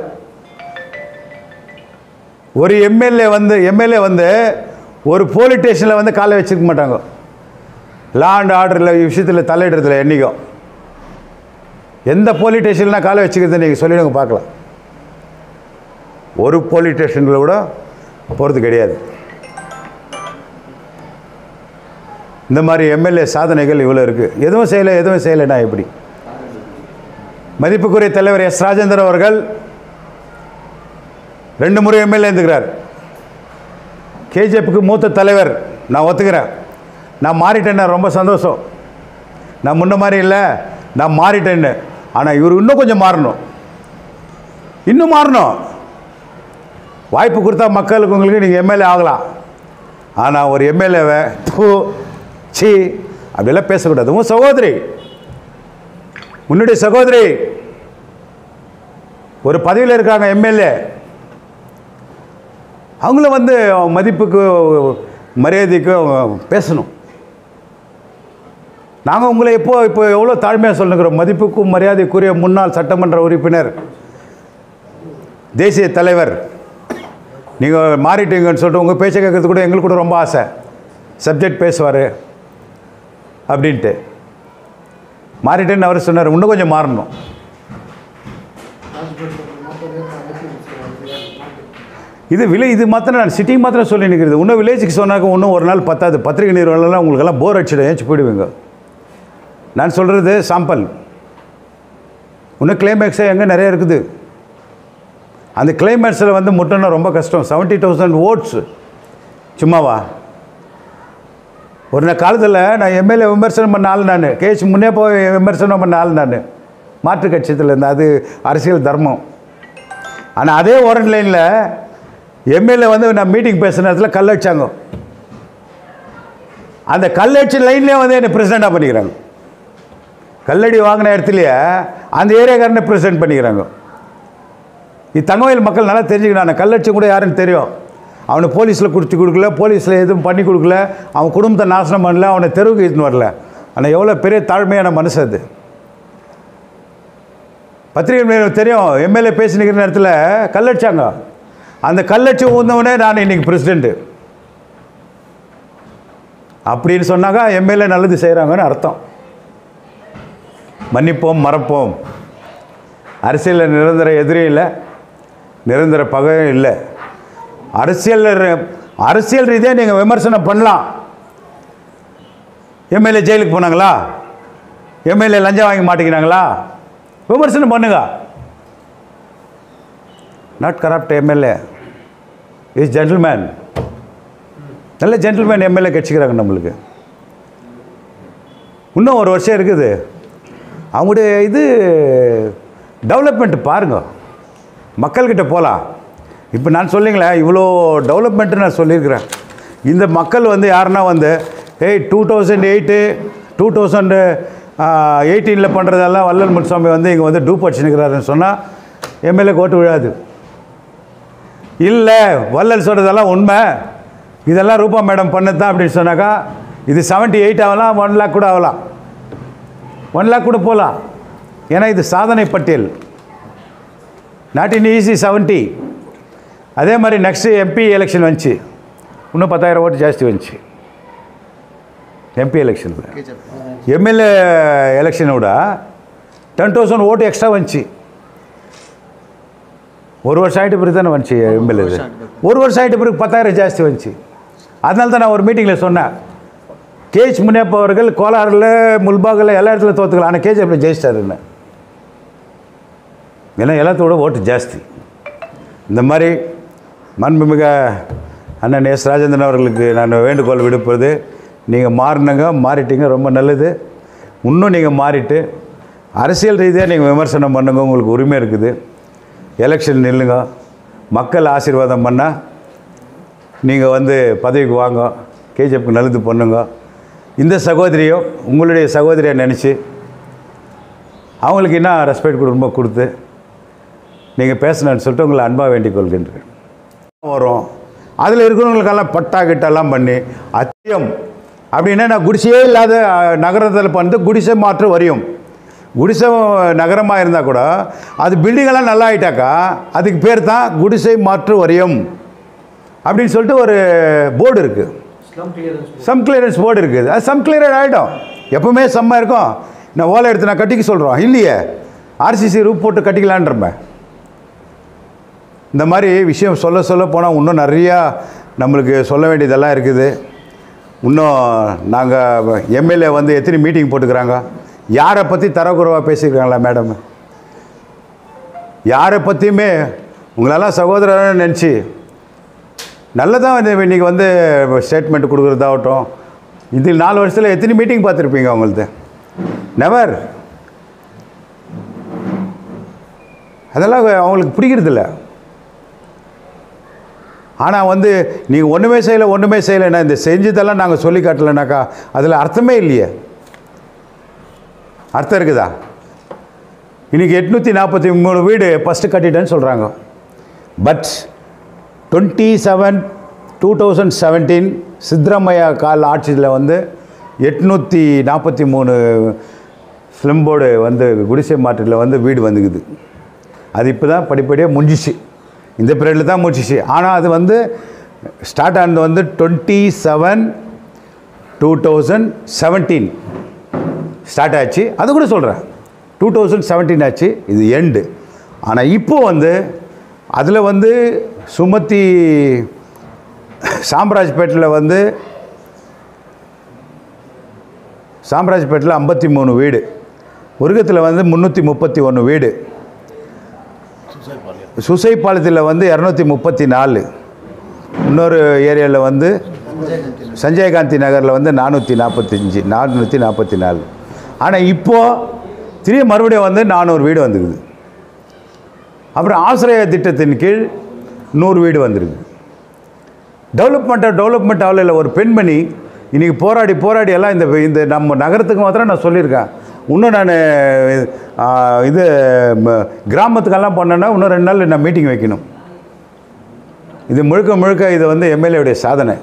ஒரு எம்எல்ஏ வந்து எம்எல்ஏ வந்து ஒரு போலீஸ் ஸ்டேஷனில் வந்து காலை வச்சுருக்க மாட்டாங்க லா அண்ட் ஆர்டரில் விஷயத்தில் தலையிடுறதுல என்றைக்கும் எந்த போலீஸ் ஸ்டேஷன்லாம் காலை வச்சுக்கிறது நீங்கள் சொல்லிடுங்க பார்க்கலாம் ஒரு போலீஸ் ஸ்டேஷனில் கூட போகிறது கிடையாது இந்த மாதிரி எம்எல்ஏ சாதனைகள் இவ்வளோ இருக்குது எதுவும் செய்யலை எதுவும் செய்யலைன்னா எப்படி மதிப்புக்குரிய தலைவர் எஸ் ராஜேந்திரன் அவர்கள் ரெண்டு முறை எம்எல்ஏ இருந்துக்கிறார் கேஜிஎஃப்க்கு மூத்த தலைவர் நான் ஒத்துக்கிறேன் நான் மாறிட்டேன்னா ரொம்ப சந்தோஷம் நான் முன்ன மாதிரி இல்லை நான் மாறிட்டேன்னு ஆனால் இவர் இன்னும் கொஞ்சம் மாறணும் இன்னும் மாறணும் வாய்ப்பு கொடுத்தா மக்களுக்கு உங்களுக்கு நீங்கள் எம்எல்ஏ ஆகலாம் ஆனால் ஒரு எம்எல்ஏவை பூ சி அப்படியெல்லாம் பேசக்கூடாது உன் சகோதரி உன்னுடைய சகோதரி ஒரு பதவியில் இருக்காங்க எம்எல்ஏ அவங்கள வந்து அவங்க மதிப்புக்கு மரியாதைக்கு அவங்க பேசணும் நாங்கள் உங்களை எப்போ இப்போ எவ்வளோ தாழ்மையாக சொல்லுங்கிறோம் மதிப்புக்கும் மரியாதைக்குரிய முன்னாள் சட்டமன்ற உறுப்பினர் தேசிய தலைவர் நீங்கள் மாறிட்டீங்கன்னு சொல்லிட்டு உங்கள் பேச்சை கேட்கறது கூட எங்களுக்கு கூட ரொம்ப ஆசை சப்ஜெக்ட் பேசுவார் அப்படின்ட்டு மாறிட்டேன்னு அவர் சொன்னார் இன்னும் கொஞ்சம் மாறணும் இது விலை இது மாத்திரம் நான் சிட்டி மாத்திரம் சொல்லி நிற்கிறது இன்னும் வில்லேஜுக்கு சொன்னாக்க இன்னும் ஒரு நாள் பத்தாது பத்திரிகை நிறுவனம்லாம் உங்களுக்கெல்லாம் போர் அடிச்சிடும் ஏச்சு போயிடுவீங்க நான் சொல்கிறது சாம்பல் இன்னும் கிளைமேக்ஸே எங்கே நிறைய இருக்குது அந்த கிளைமேக்ஸில் வந்து முட்டணும் ரொம்ப கஷ்டம் செவன்ட்டி தௌசண்ட் ஓட்ஸ் சும்மாவா ஒரு காலத்தில் நான் எம்எல்ஏ விமர்சனம் பண்ண ஆள் நான் கேஸ் முன்னே போய் விமர்சனம் பண்ண ஆள் நான் மாற்று கட்சியத்தில் இருந்தேன் அது அரசியல் தர்மம் ஆனால் அதே ஓரன் லைனில் எம்எல்ஏ வந்து நான் மீட்டிங் பேசுன இடத்துல கல் அடிச்சாங்க அந்த கல்லடிச்ச லைன்லேயே வந்து என்னை பிரசிடெண்ட்டாக பண்ணிக்கிறாங்க கல்லடி வாங்கின இடத்துலையே அந்த ஏரியாக்காரனை பிரசிடென்ட் பண்ணிக்கிறாங்க இது தங்கவயல் மக்கள் நல்லா தெரிஞ்சுக்கணும் நான் கல்லடிச்ச கூட யாருன்னு தெரியும் அவனை போலீஸில் குடிச்சு கொடுக்கல போலீஸில் எதுவும் பண்ணி கொடுக்கல அவன் குடும்பத்தை நாசனம் பண்ணல அவனை தெருவுக்கு இட்டுன்னு வரல ஆனால் எவ்வளோ பெரிய தாழ்மையான மனுஷன் அது பத்திரிகை நிறுவனம் தெரியும் எம்எல்ஏ பேசி நிற்கிற நேரத்தில் கல்லடிச்சாங்க அந்த கல்லடிச்சு ஊந்தவனே நான் இன்னைக்கு பிரசிடெண்ட்டு அப்படின்னு சொன்னாக்கா எம்எல்ஏ நல்லது செய்கிறாங்கன்னு அர்த்தம் மன்னிப்போம் மறப்போம் அரசியலில் நிரந்தர எதிரியும் இல்லை நிரந்தர பகையும் இல்லை அரசியல் அரசியல் ரீதியாக நீங்கள் விமர்சனம் பண்ணலாம் எம்எல்ஏ ஜெயிலுக்கு போனாங்களா எம்எல்ஏ லஞ்சம் வாங்கி மாட்டேங்கிறாங்களா விமர்சனம் பண்ணுங்க not corrupt MLA is gentleman நல்ல ஜென்டில்மேன் எம்எல்ஏ கட்சிக்கிறாங்க நம்மளுக்கு இன்னும் ஒரு வருஷம் இருக்குது அவங்களுடைய இது டெவலப்மெண்ட் பாருங்க மக்கள்கிட்ட போகலாம் இப்போ நான் சொல்லிங்களே இவ்வளோ டெவலப்மெண்ட்டு நான் சொல்லியிருக்கிறேன் இந்த மக்கள் வந்து யாருன்னா வந்து ஏய் two thousand eight two thousand எயிட்டீனில் பண்ணுறதெல்லாம் வள்ளல் முனுசாமி வந்து இங்கே வந்து டூப் அடிச்சுனுக்கிறாருன்னு சொன்னால் எம்எல்ஏ ஓட்டு விழாது இல்லை வள்ளல் சொல்கிறதெல்லாம் உண்மை இதெல்லாம் ரூபா மேடம் பண்ணது அப்படின்னு சொன்னாக்கா இது செவன்ட்டி எயிட் ஆகலாம் ஒன் லேக் கூட ஆகலாம் ஒன் லேக் கூட போகலாம் ஏன்னா இது சாதனை பட்டியல் நாட் இன் ஈஸி செவன்ட்டி அதே மாதிரி நெக்ஸ்ட்டு எம்பி எலெக்ஷன் வந்துச்சு இன்னும் பத்தாயிரம் ஓட்டு ஜாஸ்தி வந்துச்சு எம்பி எலெக்ஷனில் எம்எல்ஏ எலெக்ஷனை விட டென் தௌசண்ட் ஓட்டு எக்ஸ்ட்ரா வந்துச்சு ஒரு வருஷம் ஆகிட்ட பிறகு தானே வந்துச்சு எம்எல்ஏ ஒரு வருஷம் ஆகிட்ட பிறகு பத்தாயிரம் ஜாஸ்தி வந்துச்சு அதனால தான் நான் ஒரு மீட்டிங்கில் சொன்னேன் கேஜ் முனியப்பா அவர்கள் கோலாரில் முல்பாகில் எல்லா இடத்துல தோற்றுக்கலாம் ஆனால் கேஜ் எப்படி ஜெயிச்சிட்டாருன்னு ஏன்னா எல்லாத்தோட ஓட்டு ஜாஸ்தி இந்த மாதிரி மாண்புமிக அண்ணன் எஸ் ராஜேந்திரன் அவர்களுக்கு நான் வேண்டுகோள் விடுப்பது நீங்கள் மாறினங்க மாறிட்டீங்க ரொம்ப நல்லது இன்னும் நீங்கள் மாறிட்டு அரசியல் ரீதியாக நீங்கள் விமர்சனம் பண்ணுங்க உங்களுக்கு உரிமை இருக்குது எலெக்ஷன் நில்லுங்க மக்கள் ஆசீர்வாதம் பண்ணால் நீங்கள் வந்து பதவிக்கு வாங்க கேஜிஎஃப்க்கு நல்லது பண்ணுங்க இந்த சகோதரியோ உங்களுடைய சகோதரியை நினச்சி அவங்களுக்கு என்ன ரெஸ்பெக்ட் கொடுக்குமோ கொடுத்து நீங்கள் பேசணும்னு சொல்லிட்டு உங்களை அன்பாக வேண்டிக் கொள்கின்றேன் வரும் அதில் இருக்கிறவங்களுக்கெல்லாம் பட்டா கிட்டெல்லாம் பண்ணி அத்தியம் அப்படின்னா நான் குடிசையே இல்லாத அஹ், நகரத்தில் வந்து குடிசை மாற்று வரியும் குடிசை நகரமாக இருந்தால் கூட அது பில்டிங்கெல்லாம் நல்லா ஆயிட்டாக்கா அதுக்கு பேர் தான் குடிசை மாற்று வரியம் அப்படின்னு சொல்லிட்டு ஒரு போர்டு இருக்குது சம் கிளியரன்ஸ் போர்டு இருக்குது அது சம் கிளியர் ஆகிடும் எப்பவுமே செம்ம இருக்கும் நான் ஓலை எடுத்து நான் கட்டிக்க சொல்கிறோம் இல்லையே ஆர்சிசி ரூப் போட்டு கட்டிக்கலான்றமே இந்த மாதிரி விஷயம் சொல்ல சொல்ல போனால் இன்னும் நிறையா நம்மளுக்கு சொல்ல வேண்டியதெல்லாம் இருக்குது இன்னும் நாங்கள் எம்எல்ஏ வந்து எத்தனை மீட்டிங் போட்டுக்கிறாங்க யாரை பற்றி தரக்குறைவாக பேசியிருக்காங்களா மேடம் யாரை பற்றியுமே உங்களெல்லாம் சகோதரன்னு நினச்சி நல்லதாக வந்து இன்றைக்கி வந்து ஸ்டேட்மெண்ட் கொடுக்குறதாகட்டும் இது நாலு வருஷத்தில் எத்தனை மீட்டிங் பார்த்துருப்பீங்க அவங்களது நெவர் அதெல்லாம் அவங்களுக்கு பிடிக்கிறதில்ல ஆனால் வந்து நீங்கள் ஒன்றுமே செய்யலை ஒன்றுமே செய்யலைன்னா இந்த செஞ்சதெல்லாம் நாங்கள் சொல்லி காட்டலைனாக்கா அதில் அர்த்தமே இல்லையே அர்த்தம் இருக்குதா இன்றைக்கி எட்நூற்றி நாற்பத்தி மூணு வீடு ஃபஸ்ட்டு கட்டிட்டேன்னு சொல்கிறாங்க but twenty seven two thousand seventeen Siddaramaiah கால் ஆட்சியில் வந்து எட்நூற்றி நாற்பத்தி மூணு ஸ்லிம் போர்டு வந்து குடிசை மாற்றில் வந்து வீடு வந்துக்குது அது இப்போ தான் படிப்படியாக முடிஞ்சிச்சு இந்த பீரியடில் தான் முடிச்சிச்சு ஆனால் அது வந்து ஸ்டார்ட் ஆனது வந்து twenty seven two thousand seventeen start ஆச்சு அது கூட சொல்கிறேன் டூ தௌசண்ட் செவன்டீன் ஆச்சு இது எண்டு ஆனால் இப்போ வந்து அதில் வந்து சுமதி சாம்ராஜ்பேட்டில் வந்து சாம்ராஜ்பேட்டில் ஐம்பத்தி மூணு வீடு உருகத்தில் வந்து முந்நூற்றி முப்பத்தி ஒன்று வீடு சுசைப்பாளையத்தில் வந்து இரநூத்தி முப்பத்தி நாலு இன்னொரு ஏரியாவில் வந்து சஞ்சய் காந்தி நகரில் வந்து நானூற்றி நாற்பத்தஞ்சு நானூற்றி நாற்பத்தி நாலு ஆனால் இப்போது திரும்பி மறுபடியும் வந்து நானூறு வீடு வந்துருக்குது அப்புறம் ஆசிரிய திட்டத்தின் கீழ் நூறு வீடு வந்திருக்கு டெவலப்மெண்ட்டாக டெவலப்மெண்ட் ஆகல ஒரு பெண்மணி இன்றைக்கி போராடி போராடி எல்லாம் இந்த இந்த நம்ம நகரத்துக்கு மாத்திரம் நான் சொல்லியிருக்கேன் இன்னும் நான் இது ம- கிராமத்துக்கெல்லாம் பண்ணேன்னா இன்னும் ரெண்டு நாள் நான் மீட்டிங் வைக்கணும் இது முழுக்க முழுக்க இது வந்து எம்எல்ஏவுடைய சாதனை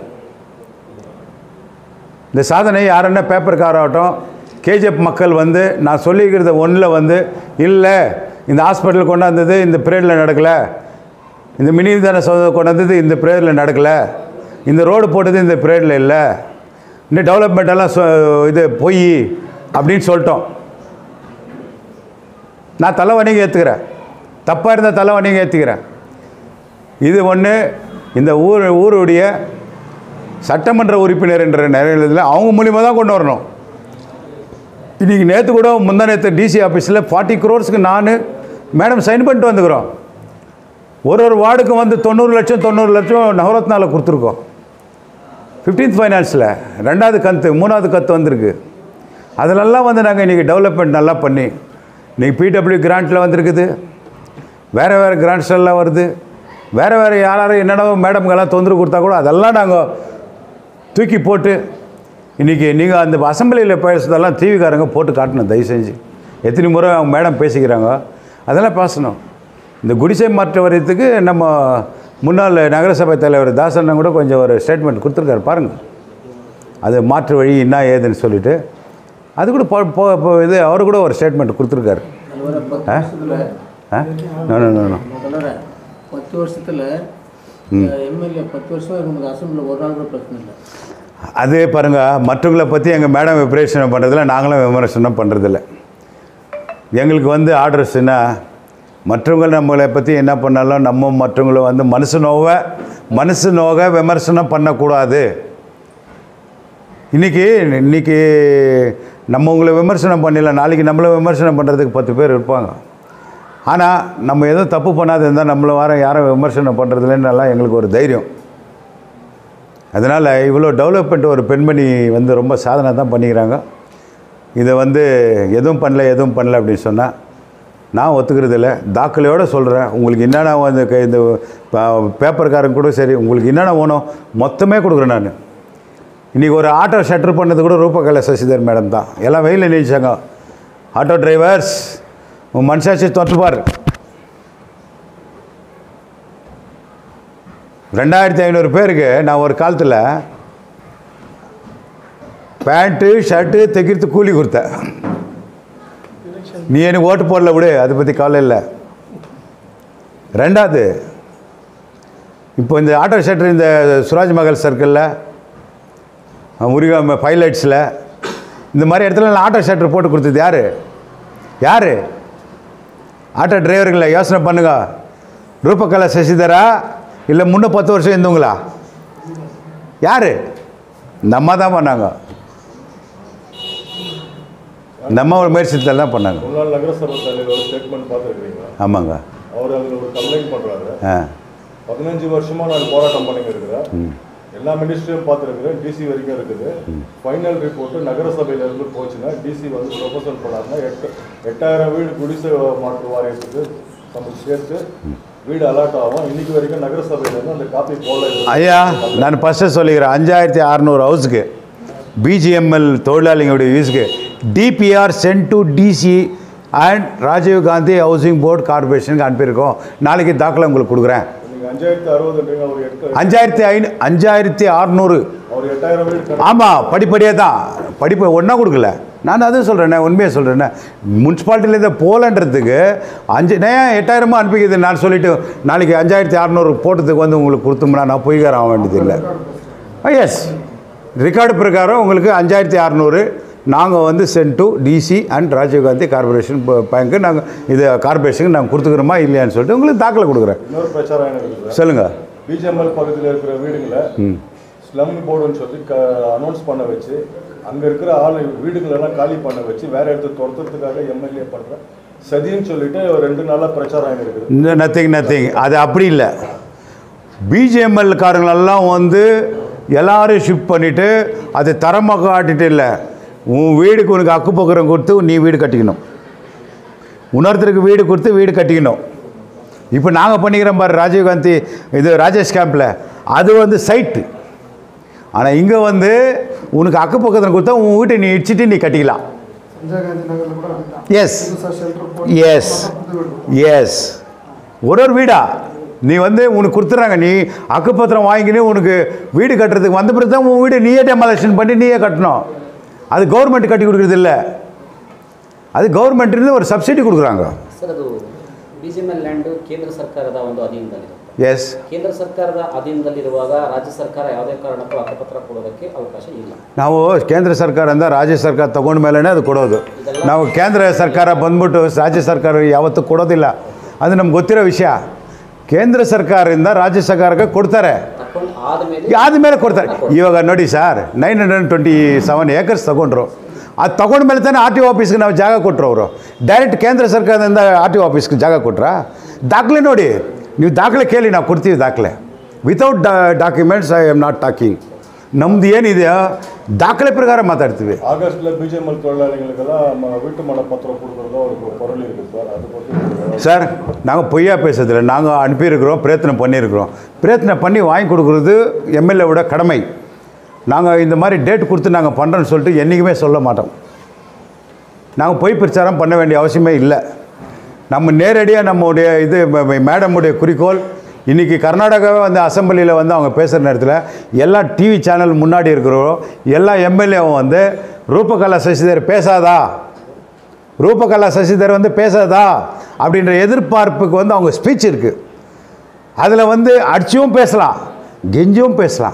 இந்த சாதனை யாருன்னா பேப்பர்காராகட்டும் கேஜிஎஃப் மக்கள் வந்து நான் சொல்லியிருக்கிறத ஒன்றில் வந்து இல்லை இந்த ஹாஸ்பிட்டல் கொண்டாந்தது இந்த பீரியடில் நடக்கலை இந்த மினி தான சோதனை கொண்டாந்தது இந்த பீரியடில் நடக்கலை இந்த ரோடு போட்டது இந்த பீரியடில் இல்லை இன்னும் டெவலப்மெண்ட் எல்லாம் சொ இது பொய் அப்படின்னு சொல்லிட்டோம் நான் தலைவணிங்க ஏற்றுக்கிறேன் தப்பாக இருந்தால் தலைவணிங்க ஏற்றுக்கிறேன் இது ஒன்று இந்த ஊர் ஊருடைய சட்டமன்ற உறுப்பினர் என்ற நிறைவேறதில் அவங்க மூலியமாக தான் கொண்டு வரணும் இன்றைக்கி நேற்று கூட முந்தா நேற்று டிசி ஆஃபீஸில் ஃபார்ட்டி க்ரோர்ஸ்க்கு நான் மேடம் சைன் பண்ணிட்டு வந்துக்கிறோம் ஒரு ஒரு வார்டுக்கும் வந்து தொண்ணூறு லட்சம் தொண்ணூறு லட்சம் நவரத்னாவில் கொடுத்துருக்கோம் ஃபிஃப்டீன்த் ஃபைனான்ஸில் ரெண்டாவது கத்து மூணாவது கத்து வந்திருக்கு அதிலெல்லாம் வந்து நாங்கள் இன்றைக்கி டெவலப்மெண்ட் நல்லா பண்ணி இன்றைக்கி பிடபிள்யூ கிராண்ட்டில் வந்திருக்குது வேறு வேறு கிராண்ட்ஸ் எல்லாம் வருது வேறு வேறு யாராரும் என்னென்ன மேடம்கெல்லாம் தொந்தரவு கொடுத்தா கூட அதெல்லாம் நாங்கள் தூக்கி போட்டு இன்றைக்கி நீங்கள் அந்த அசம்பிளியில் பேசுறதெல்லாம் டிவிக்காரங்க போட்டு காட்டணும் தயவு செஞ்சு எத்தனை முறை அவங்க மேடம் பேசிக்கிறாங்க அதெல்லாம் பேசணும் இந்த குடிசை மாற்று வாரியத்துக்கு நம்ம முன்னாள் நகரசபை தலைவர் தாசன் கூட கொஞ்சம் ஒரு ஸ்டேட்மெண்ட் கொடுத்துருக்காரு பாருங்கள் அது மாற்று வழி என்ன ஏதுன்னு சொல்லிட்டு அது கூட போ போ- போ- இது அவர் கூட ஒரு ஸ்டேட்மெண்ட் கொடுத்துருக்காரு தலைவரை பத்து ஆ? வருஷத்துல ஆ நோ நோ நோ நோ தலைவரை பத்து வருஷத்துல எம்எல்ஏ பத்து வருஷம் இருக்கும்போது அசம்பிளில் ஒரு நாள் கூட பிரச்சனை இல்லை அது பாருங்கள் மற்றவங்களை பற்றி எங்கள் மேடம் விமர்சனம் பண்ணுறதில்ல நாங்களும் விமர்சனம் பண்ணுறதில்ல எங்களுக்கு வந்து ஆர்டர்ஸ்னா மற்றவங்க நம்மளை பற்றி என்ன பண்ணாலும் நம்ம மற்றவங்களை வந்து மனசு நோவ மனசு நோக விமர்சனம் பண்ணக்கூடாது இன்றைக்கி இன்றைக்கி நம்ம உங்களை விமர்சனம் பண்ணல நாளைக்கு நம்மளை விமர்சனம் பண்ணுறதுக்கு பத்து பேர் இருப்பாங்க ஆனால் நம்ம எதுவும் தப்பு பண்ணாது இருந்தால் நம்மளை வர யாரும் விமர்சனம் பண்ணுறதுலன்னெல்லாம் எங்களுக்கு ஒரு தைரியம் அதனால் இவ்வளோ டெவலப்மெண்ட் ஒரு பெண்மணி வந்து ரொம்ப சாதனை தான் பண்ணிக்கிறாங்க இதை வந்து எதுவும் பண்ணல எதுவும் பண்ணல அப்படின்னு சொன்னால் நான் ஒத்துக்கிறது இல்லை தாக்கலையோடு சொல்கிறேன் உங்களுக்கு என்னென்ன வந்து க- இந்த ப- பேப்பர்காரங்க கூட சரி உங்களுக்கு என்னென்ன வேணும் மொத்தமே கொடுக்குறேன் நான் இன்றைக்கி ஒரு ஆட்டோ ஷட்டர் பண்ணது கூட ரூபகலை சசிதர் மேடம் தான் எல்லாம் வெயிலில் நினைச்சாங்க ஆட்டோ டிரைவர்ஸ் உன் மனசாட்சி தொட்டுப்பார் ரெண்டாயிரத்தி ஐநூறு பேருக்கு நான் ஒரு காலத்தில் பேண்ட்டு ஷர்ட்டு தைக்கிறது கூலி கொடுத்தேன் நீ எனக்கு ஓட்டு போடல விடு அதை பற்றி கவலை இல்லை ரெண்டாவது இப்போ இந்த ஆட்டோ ஷட்டர் இந்த சுராஜ் மகள் சர்க்கிளில் முருகா பைலட்ஸில் இந்த மாதிரி இடத்துல நான் ஆட்டோ ஷட்டர் போட்டு கொடுத்தது யார் யார் ஆட்டோ டிரைவருங்கள யோசனை பண்ணுங்க ரூபகலா சசிதரா இல்லை முன்ன பத்து வருஷம் இருந்தவங்களா யார் இந்த அம்மா தான் பண்ணாங்க இந்த அம்மா ஒரு முயற்சித்தில் தான் பண்ணாங்க முன்னாள் நகரசபை தலைவர் ஸ்டேட்மெண்ட் பார்த்துருக்கீங்களா ஆமாங்க அவர் அதில் ஒரு கம்ப்ளைண்ட் பண்ணுறாரு ஆ பதினஞ்சு வருஷமா நான் போராட்டம் பண்ணிங்க இருக்கிறேன் எல்லா மினிஸ்ட்ரியும் பார்த்துருக்குறேன் டிசி வரைக்கும் இருக்குது ஃபைனல் ரிப்போர்ட்டு நகரசபையில இருந்து போச்சுன்னா டிசி வந்து ப்ரொபோசல் பண்ணாருன்னா எட்டு எட்டாயிரம் வீடு குடிசை மாற்று வாரியத்துக்கு நம்ம சேர்த்து வீடு அலாட் ஆகும் இன்னைக்கு வரைக்கும் நகரசபையில இருந்து அந்த காப்பி போடல ஐயா நான் ஃபஸ்ட்டு சொல்லிக்கிறேன் அஞ்சாயிரத்தி அறநூறு ஹவுஸுக்கு பிஜிஎம்எல் தொழிலாளிகளுடைய யூஸுக்கு DPR sent to DC and Rajiv Gandhi housing board கார்பரேஷனுக்கு அனுப்பியிருக்கோம் நாளைக்கு தாக்கலை உங்களுக்கு கொடுக்குறேன் நீங்க அஞ்சாயிரத்தி அறுபதுன்றீங்க அவர் எட்டு அஞ்சாயிரத்தி ஐநூ அஞ்சாயிரத்தி அறநூறு அவர் எட்டாயிரம் வீடு கட்ட- ஆமாம் படிப்படியாக தான் படிப்பு ஒன்றா கொடுக்கல நான் அதுவும் சொல்கிறேனே உண்மையாக சொல்கிறேனே முனிசிபாலிட்டியிலேருந்து போகலன்றதுக்கு அஞ்சு நான் எட்டாயிரமா அனுப்பிக்குது நான் சொல்லிட்டு நாளைக்கு அஞ்சாயிரத்தி அறநூறு போட்டதுக்கு வந்து உங்களுக்கு கொடுத்தோம்னா நான் பொய்கார ஆக வேண்டியது இல்லை எஸ் ரெக்கார்டு பிரகாரம் உங்களுக்கு அஞ்சாயிரத்தி அறநூறு நாங்கள் வந்து sent to DC and Rajiv Gandhi corporation பேங்க்கு நாங்கள் இது கார்பரேஷனுக்கு நாங்கள் கொடுத்துக்கிறோமா இல்லையான்னு சொல்லிட்டு உங்களுக்கு தாக்கலை கொடுக்குறேன் இன்னொரு பிரச்சாரம் என்ன இருக்குது சொல்லுங்கள் பிஜிஎம்எல் பக்கத்தில் இருக்கிற வீடுங்களை ஸ்லம் போர்டுன்னு சொல்லி க அனௌன்ஸ் பண்ண வச்சு அங்கே இருக்கிற ஆள் வீடுகளெல்லாம் காலி பண்ண வச்சு வேற இடத்துக்கு துரத்துறதுக்காக எம்எல்ஏ பண்ணுற சதின்னு சொல்லிட்டு ஒரு ரெண்டு நாளாக பிரச்சாரம் ஆகி இருக்குது இந்த நத்திங் நத்திங் அது அப்படி இல்லை பிஜிஎம்எல் காரங்களெல்லாம் வந்து எல்லாரும் ஷிஃப்ட் பண்ணிவிட்டு அது தரமாக காட்டிட்டு இல்லை உன் வீடுக்கு உனக்கு அக்கு பக்கரம் கொடுத்து நீ வீடு கட்டிக்கணும் உணர்த்தருக்கு வீடு கொடுத்து வீடு கட்டிக்கணும் இப்போ நாங்கள் பண்ணிக்கிறோம் பாரு ராஜீவ்காந்தி இது ராஜேஷ் கேம்பில் அது வந்து சைட்டு ஆனால் இங்கே வந்து உனக்கு அக்கு பக்கத்தில் கொடுத்தா உன் வீட்டை நீ இடிச்சிட்டு நீ கட்டிக்கலாம் சஞ்சய் காந்தி நகர்ல கூட அப்படிதான் எஸ் புதுசா ஷெல்டர் போட்டு எஸ் புது வீடு எஸ் ஒரு ஒரு வீடா நீ வந்து உனக்கு கொடுத்துட்றாங்க நீ அக்குப்பத்திரம் வாங்கினு உனக்கு வீடு கட்டுறதுக்கு வந்த பிறகு தான் உன் வீடு நீயே டெமாலேஷன் பண்ணி நீயே கட்டணும் அது கவர்மெண்ட் கட்டி கொடுக்குறது இல்லை அது கவர்மெண்ட்லேருந்து ஒரு சப்சிடி கொடுக்குறாங்க ಸರ್ ಅದು B G M L land ಕೇಂದ್ರ ಸರ್ಕಾರದ ಒಂದು ಅಧೀನದಲ್ಲಿರುತ್ತೆ ಎಸ್ ಕೇಂದ್ರ ಸರ್ಕಾರದ ಅಧೀನದಲ್ಲಿರುವಾಗ ರಾಜ್ಯ ಸರ್ಕಾರ ಯಾವುದೇ ಕಾರಣಕ್ಕೂ ಹಕ್ಕುಪತ್ರ ಕೊಡೋದಕ್ಕೆ ಅವಕಾಶ ಇಲ್ಲ ನಾವು ಕೇಂದ್ರ ಸರ್ಕಾರದಿಂದ ರಾಜ್ಯ ಸರ್ಕಾರ ತಗೊಂಡ ಮೇಲೇ ಅದು ಕೊಡೋದು ನಾವು ಕೇಂದ್ರ ಸರ್ಕಾರ ಬಂದ್ಬಿಟ್ಟು ರಾಜ್ಯ ಸರ್ಕಾರ ಯಾವತ್ತೂ ಕೊಡೋದಿಲ್ಲ ಅದು ನಮ್ಗೆ ಗೊತ್ತಿರೋ ವಿಷಯ ಕೇಂದ್ರ ಸರ್ಕಾರದಿಂದ ರಾಜ್ಯ ಸರ್ಕಾರಕ್ಕೆ ಕೊಡ್ತಾರೆ ತಕೊಂಡು ಆದಮೇಲೆ ಆದಮೇಲೆ ಕೊಡ್ತಾರೆ ಇವಾಗ ನೋಡಿ sir nine hundred twenty seven acres ತೊಗೊಂಡ್ರು ಅದು ತೊಗೊಂಡ್ಮೇಲೆ ತಾನೇ ಆರ್ ಟಿ ಒ ಆಫೀಸ್ಗೆ ನಾವು ಜಾಗ ಕೊಟ್ಟರು ಅವರು ಡೈರೆಕ್ಟ್ ಕೇಂದ್ರ ಸರ್ಕಾರದಿಂದ ಆರ್ ಟಿ ಒ ಆಫೀಸ್ಗೆ ಜಾಗ ಕೊಟ್ರಾ ದಾಖಲೆ ನೋಡಿ ನೀವು ದಾಖಲೆ ಕೇಳಿ ನಾವು ಕೊಡ್ತೀವಿ ದಾಖಲೆ without documents I am not talking ನಮ್ದು ಏನಿದೆಯೋ ದಾಖಲೆ ಪ್ರಕಾರ ಮಾತಾಡ್ತೀವಿ ஆகஸ்ட்ல பிஜிஎம்எல் தொழிலாளிகளுக்கெல்லாம் ம- வீட்டு மன பத்திரம் கொடுக்குறதோ ஒரு பொருள் இருக்குது சார் அதை பற்றி சார் நாங்கள் பொய்யா பேசுறதில்ல நாங்கள் அனுப்பியிருக்கிறோம் பிரயத்தனம் பண்ணியிருக்கிறோம் பிரயத்தனம் பண்ணி வாங்கி கொடுக்குறது எம்எல்ஏவோட கடமை நாங்கள் இந்த மாதிரி டேட் கொடுத்து நாங்கள் பண்ணுறோன்னு சொல்லிட்டு என்றைக்குமே சொல்ல மாட்டோம் நாங்கள் பொய் பிரச்சாரம் பண்ண வேண்டிய அவசியமே இல்லை நம்ம நேரடியாக நம்முடைய இது ம- ம- மேடமுடைய குறிக்கோள் இன்றைக்கி கர்நாடகாவே வந்து அசெம்பிளியில் வந்து அவங்க பேசுகிற நேரத்தில் எல்லா டிவி சேனல் முன்னாடி இருக்கிறோம் எல்லா எம்எல்ஏவும் வந்து ரூபகலா சசிதர் பேசாதா ரூபகலா சசிதர் வந்து பேசாதா அப்படின்ற எதிர்பார்ப்புக்கு வந்து அவங்க ஸ்பீச் இருக்குது அதில் வந்து அடிச்சும் பேசலாம் கெஞ்சும் பேசலாம்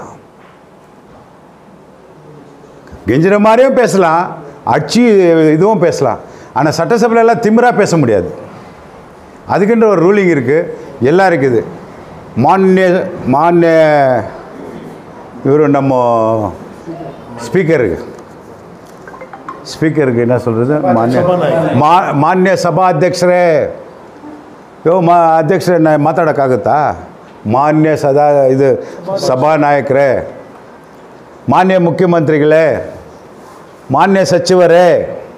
கெஞ்சுற மாதிரியும் பேசலாம் அடிச்சு இதுவும் பேசலாம் ஆனால் சட்டசபையில எல்லாம் திமிரா பேச முடியாது அதுக்குன்ற ஒரு ரூலிங் இருக்குது எல்லாம் இருக்குது மானிய மானிய இவர் நம்ம ஸ்பீக்கருக்கு ಸ್ಪೀಕರ್ಗೆ ಏನು சொல்கிறது ಮಾನ್ಯ ಮಾ ಮಾನ್ಯ ಸಭಾಧ್ಯಕ್ಷರೇ ಯೋ ಮಾ ಅಧ್ಯಕ್ಷರೇ ನಾ ಮಾತಾಡೋಕ್ಕಾಗುತ್ತಾ ಮಾನ್ಯ ಸದಾ ಇದು ಸಭಾನಾಯಕರೇ ಮಾನ್ಯ ಮುಖ್ಯಮಂತ್ರಿಗಳೇ ಮಾನ್ಯ ಸಚಿವರೇ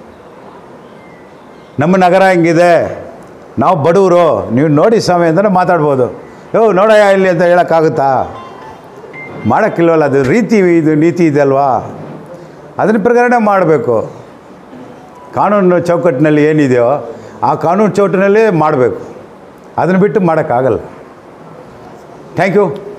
ನಮ್ಮ ನಗರ ಹಿಂಗಿದೆ ನಾವು ಬಡವರು ನೀವು ನೋಡಿ ಸ್ವಾಮಿ ಅಂತಲೇ ಮಾತಾಡ್ಬೋದು ಯೋ ನೋಡಯ್ಯ ಇಲ್ಲಿ ಅಂತ ಹೇಳೋಕ್ಕಾಗುತ್ತಾ ಮಾಡೋಕ್ಕಿಲ್ವಲ್ಲ ಅದು ರೀತಿ ಇದು ನೀತಿ ಇದೆ ಅಲ್ವಾ ಅದರ ಪ್ರಕಾರನೇ ಮಾಡಬೇಕು ಕಾನೂನು ಚೌಕಟ್ಟಿನಲ್ಲಿ ಏನಿದೆಯೋ ಆ ಕಾನೂನು ಚೌಕಟ್ಟಿನಲ್ಲೇ ಮಾಡಬೇಕು ಅದನ್ನು ಬಿಟ್ಟು ಮಾಡೋಕ್ಕಾಗಲ್ಲ ಥ್ಯಾಂಕ್ ಯು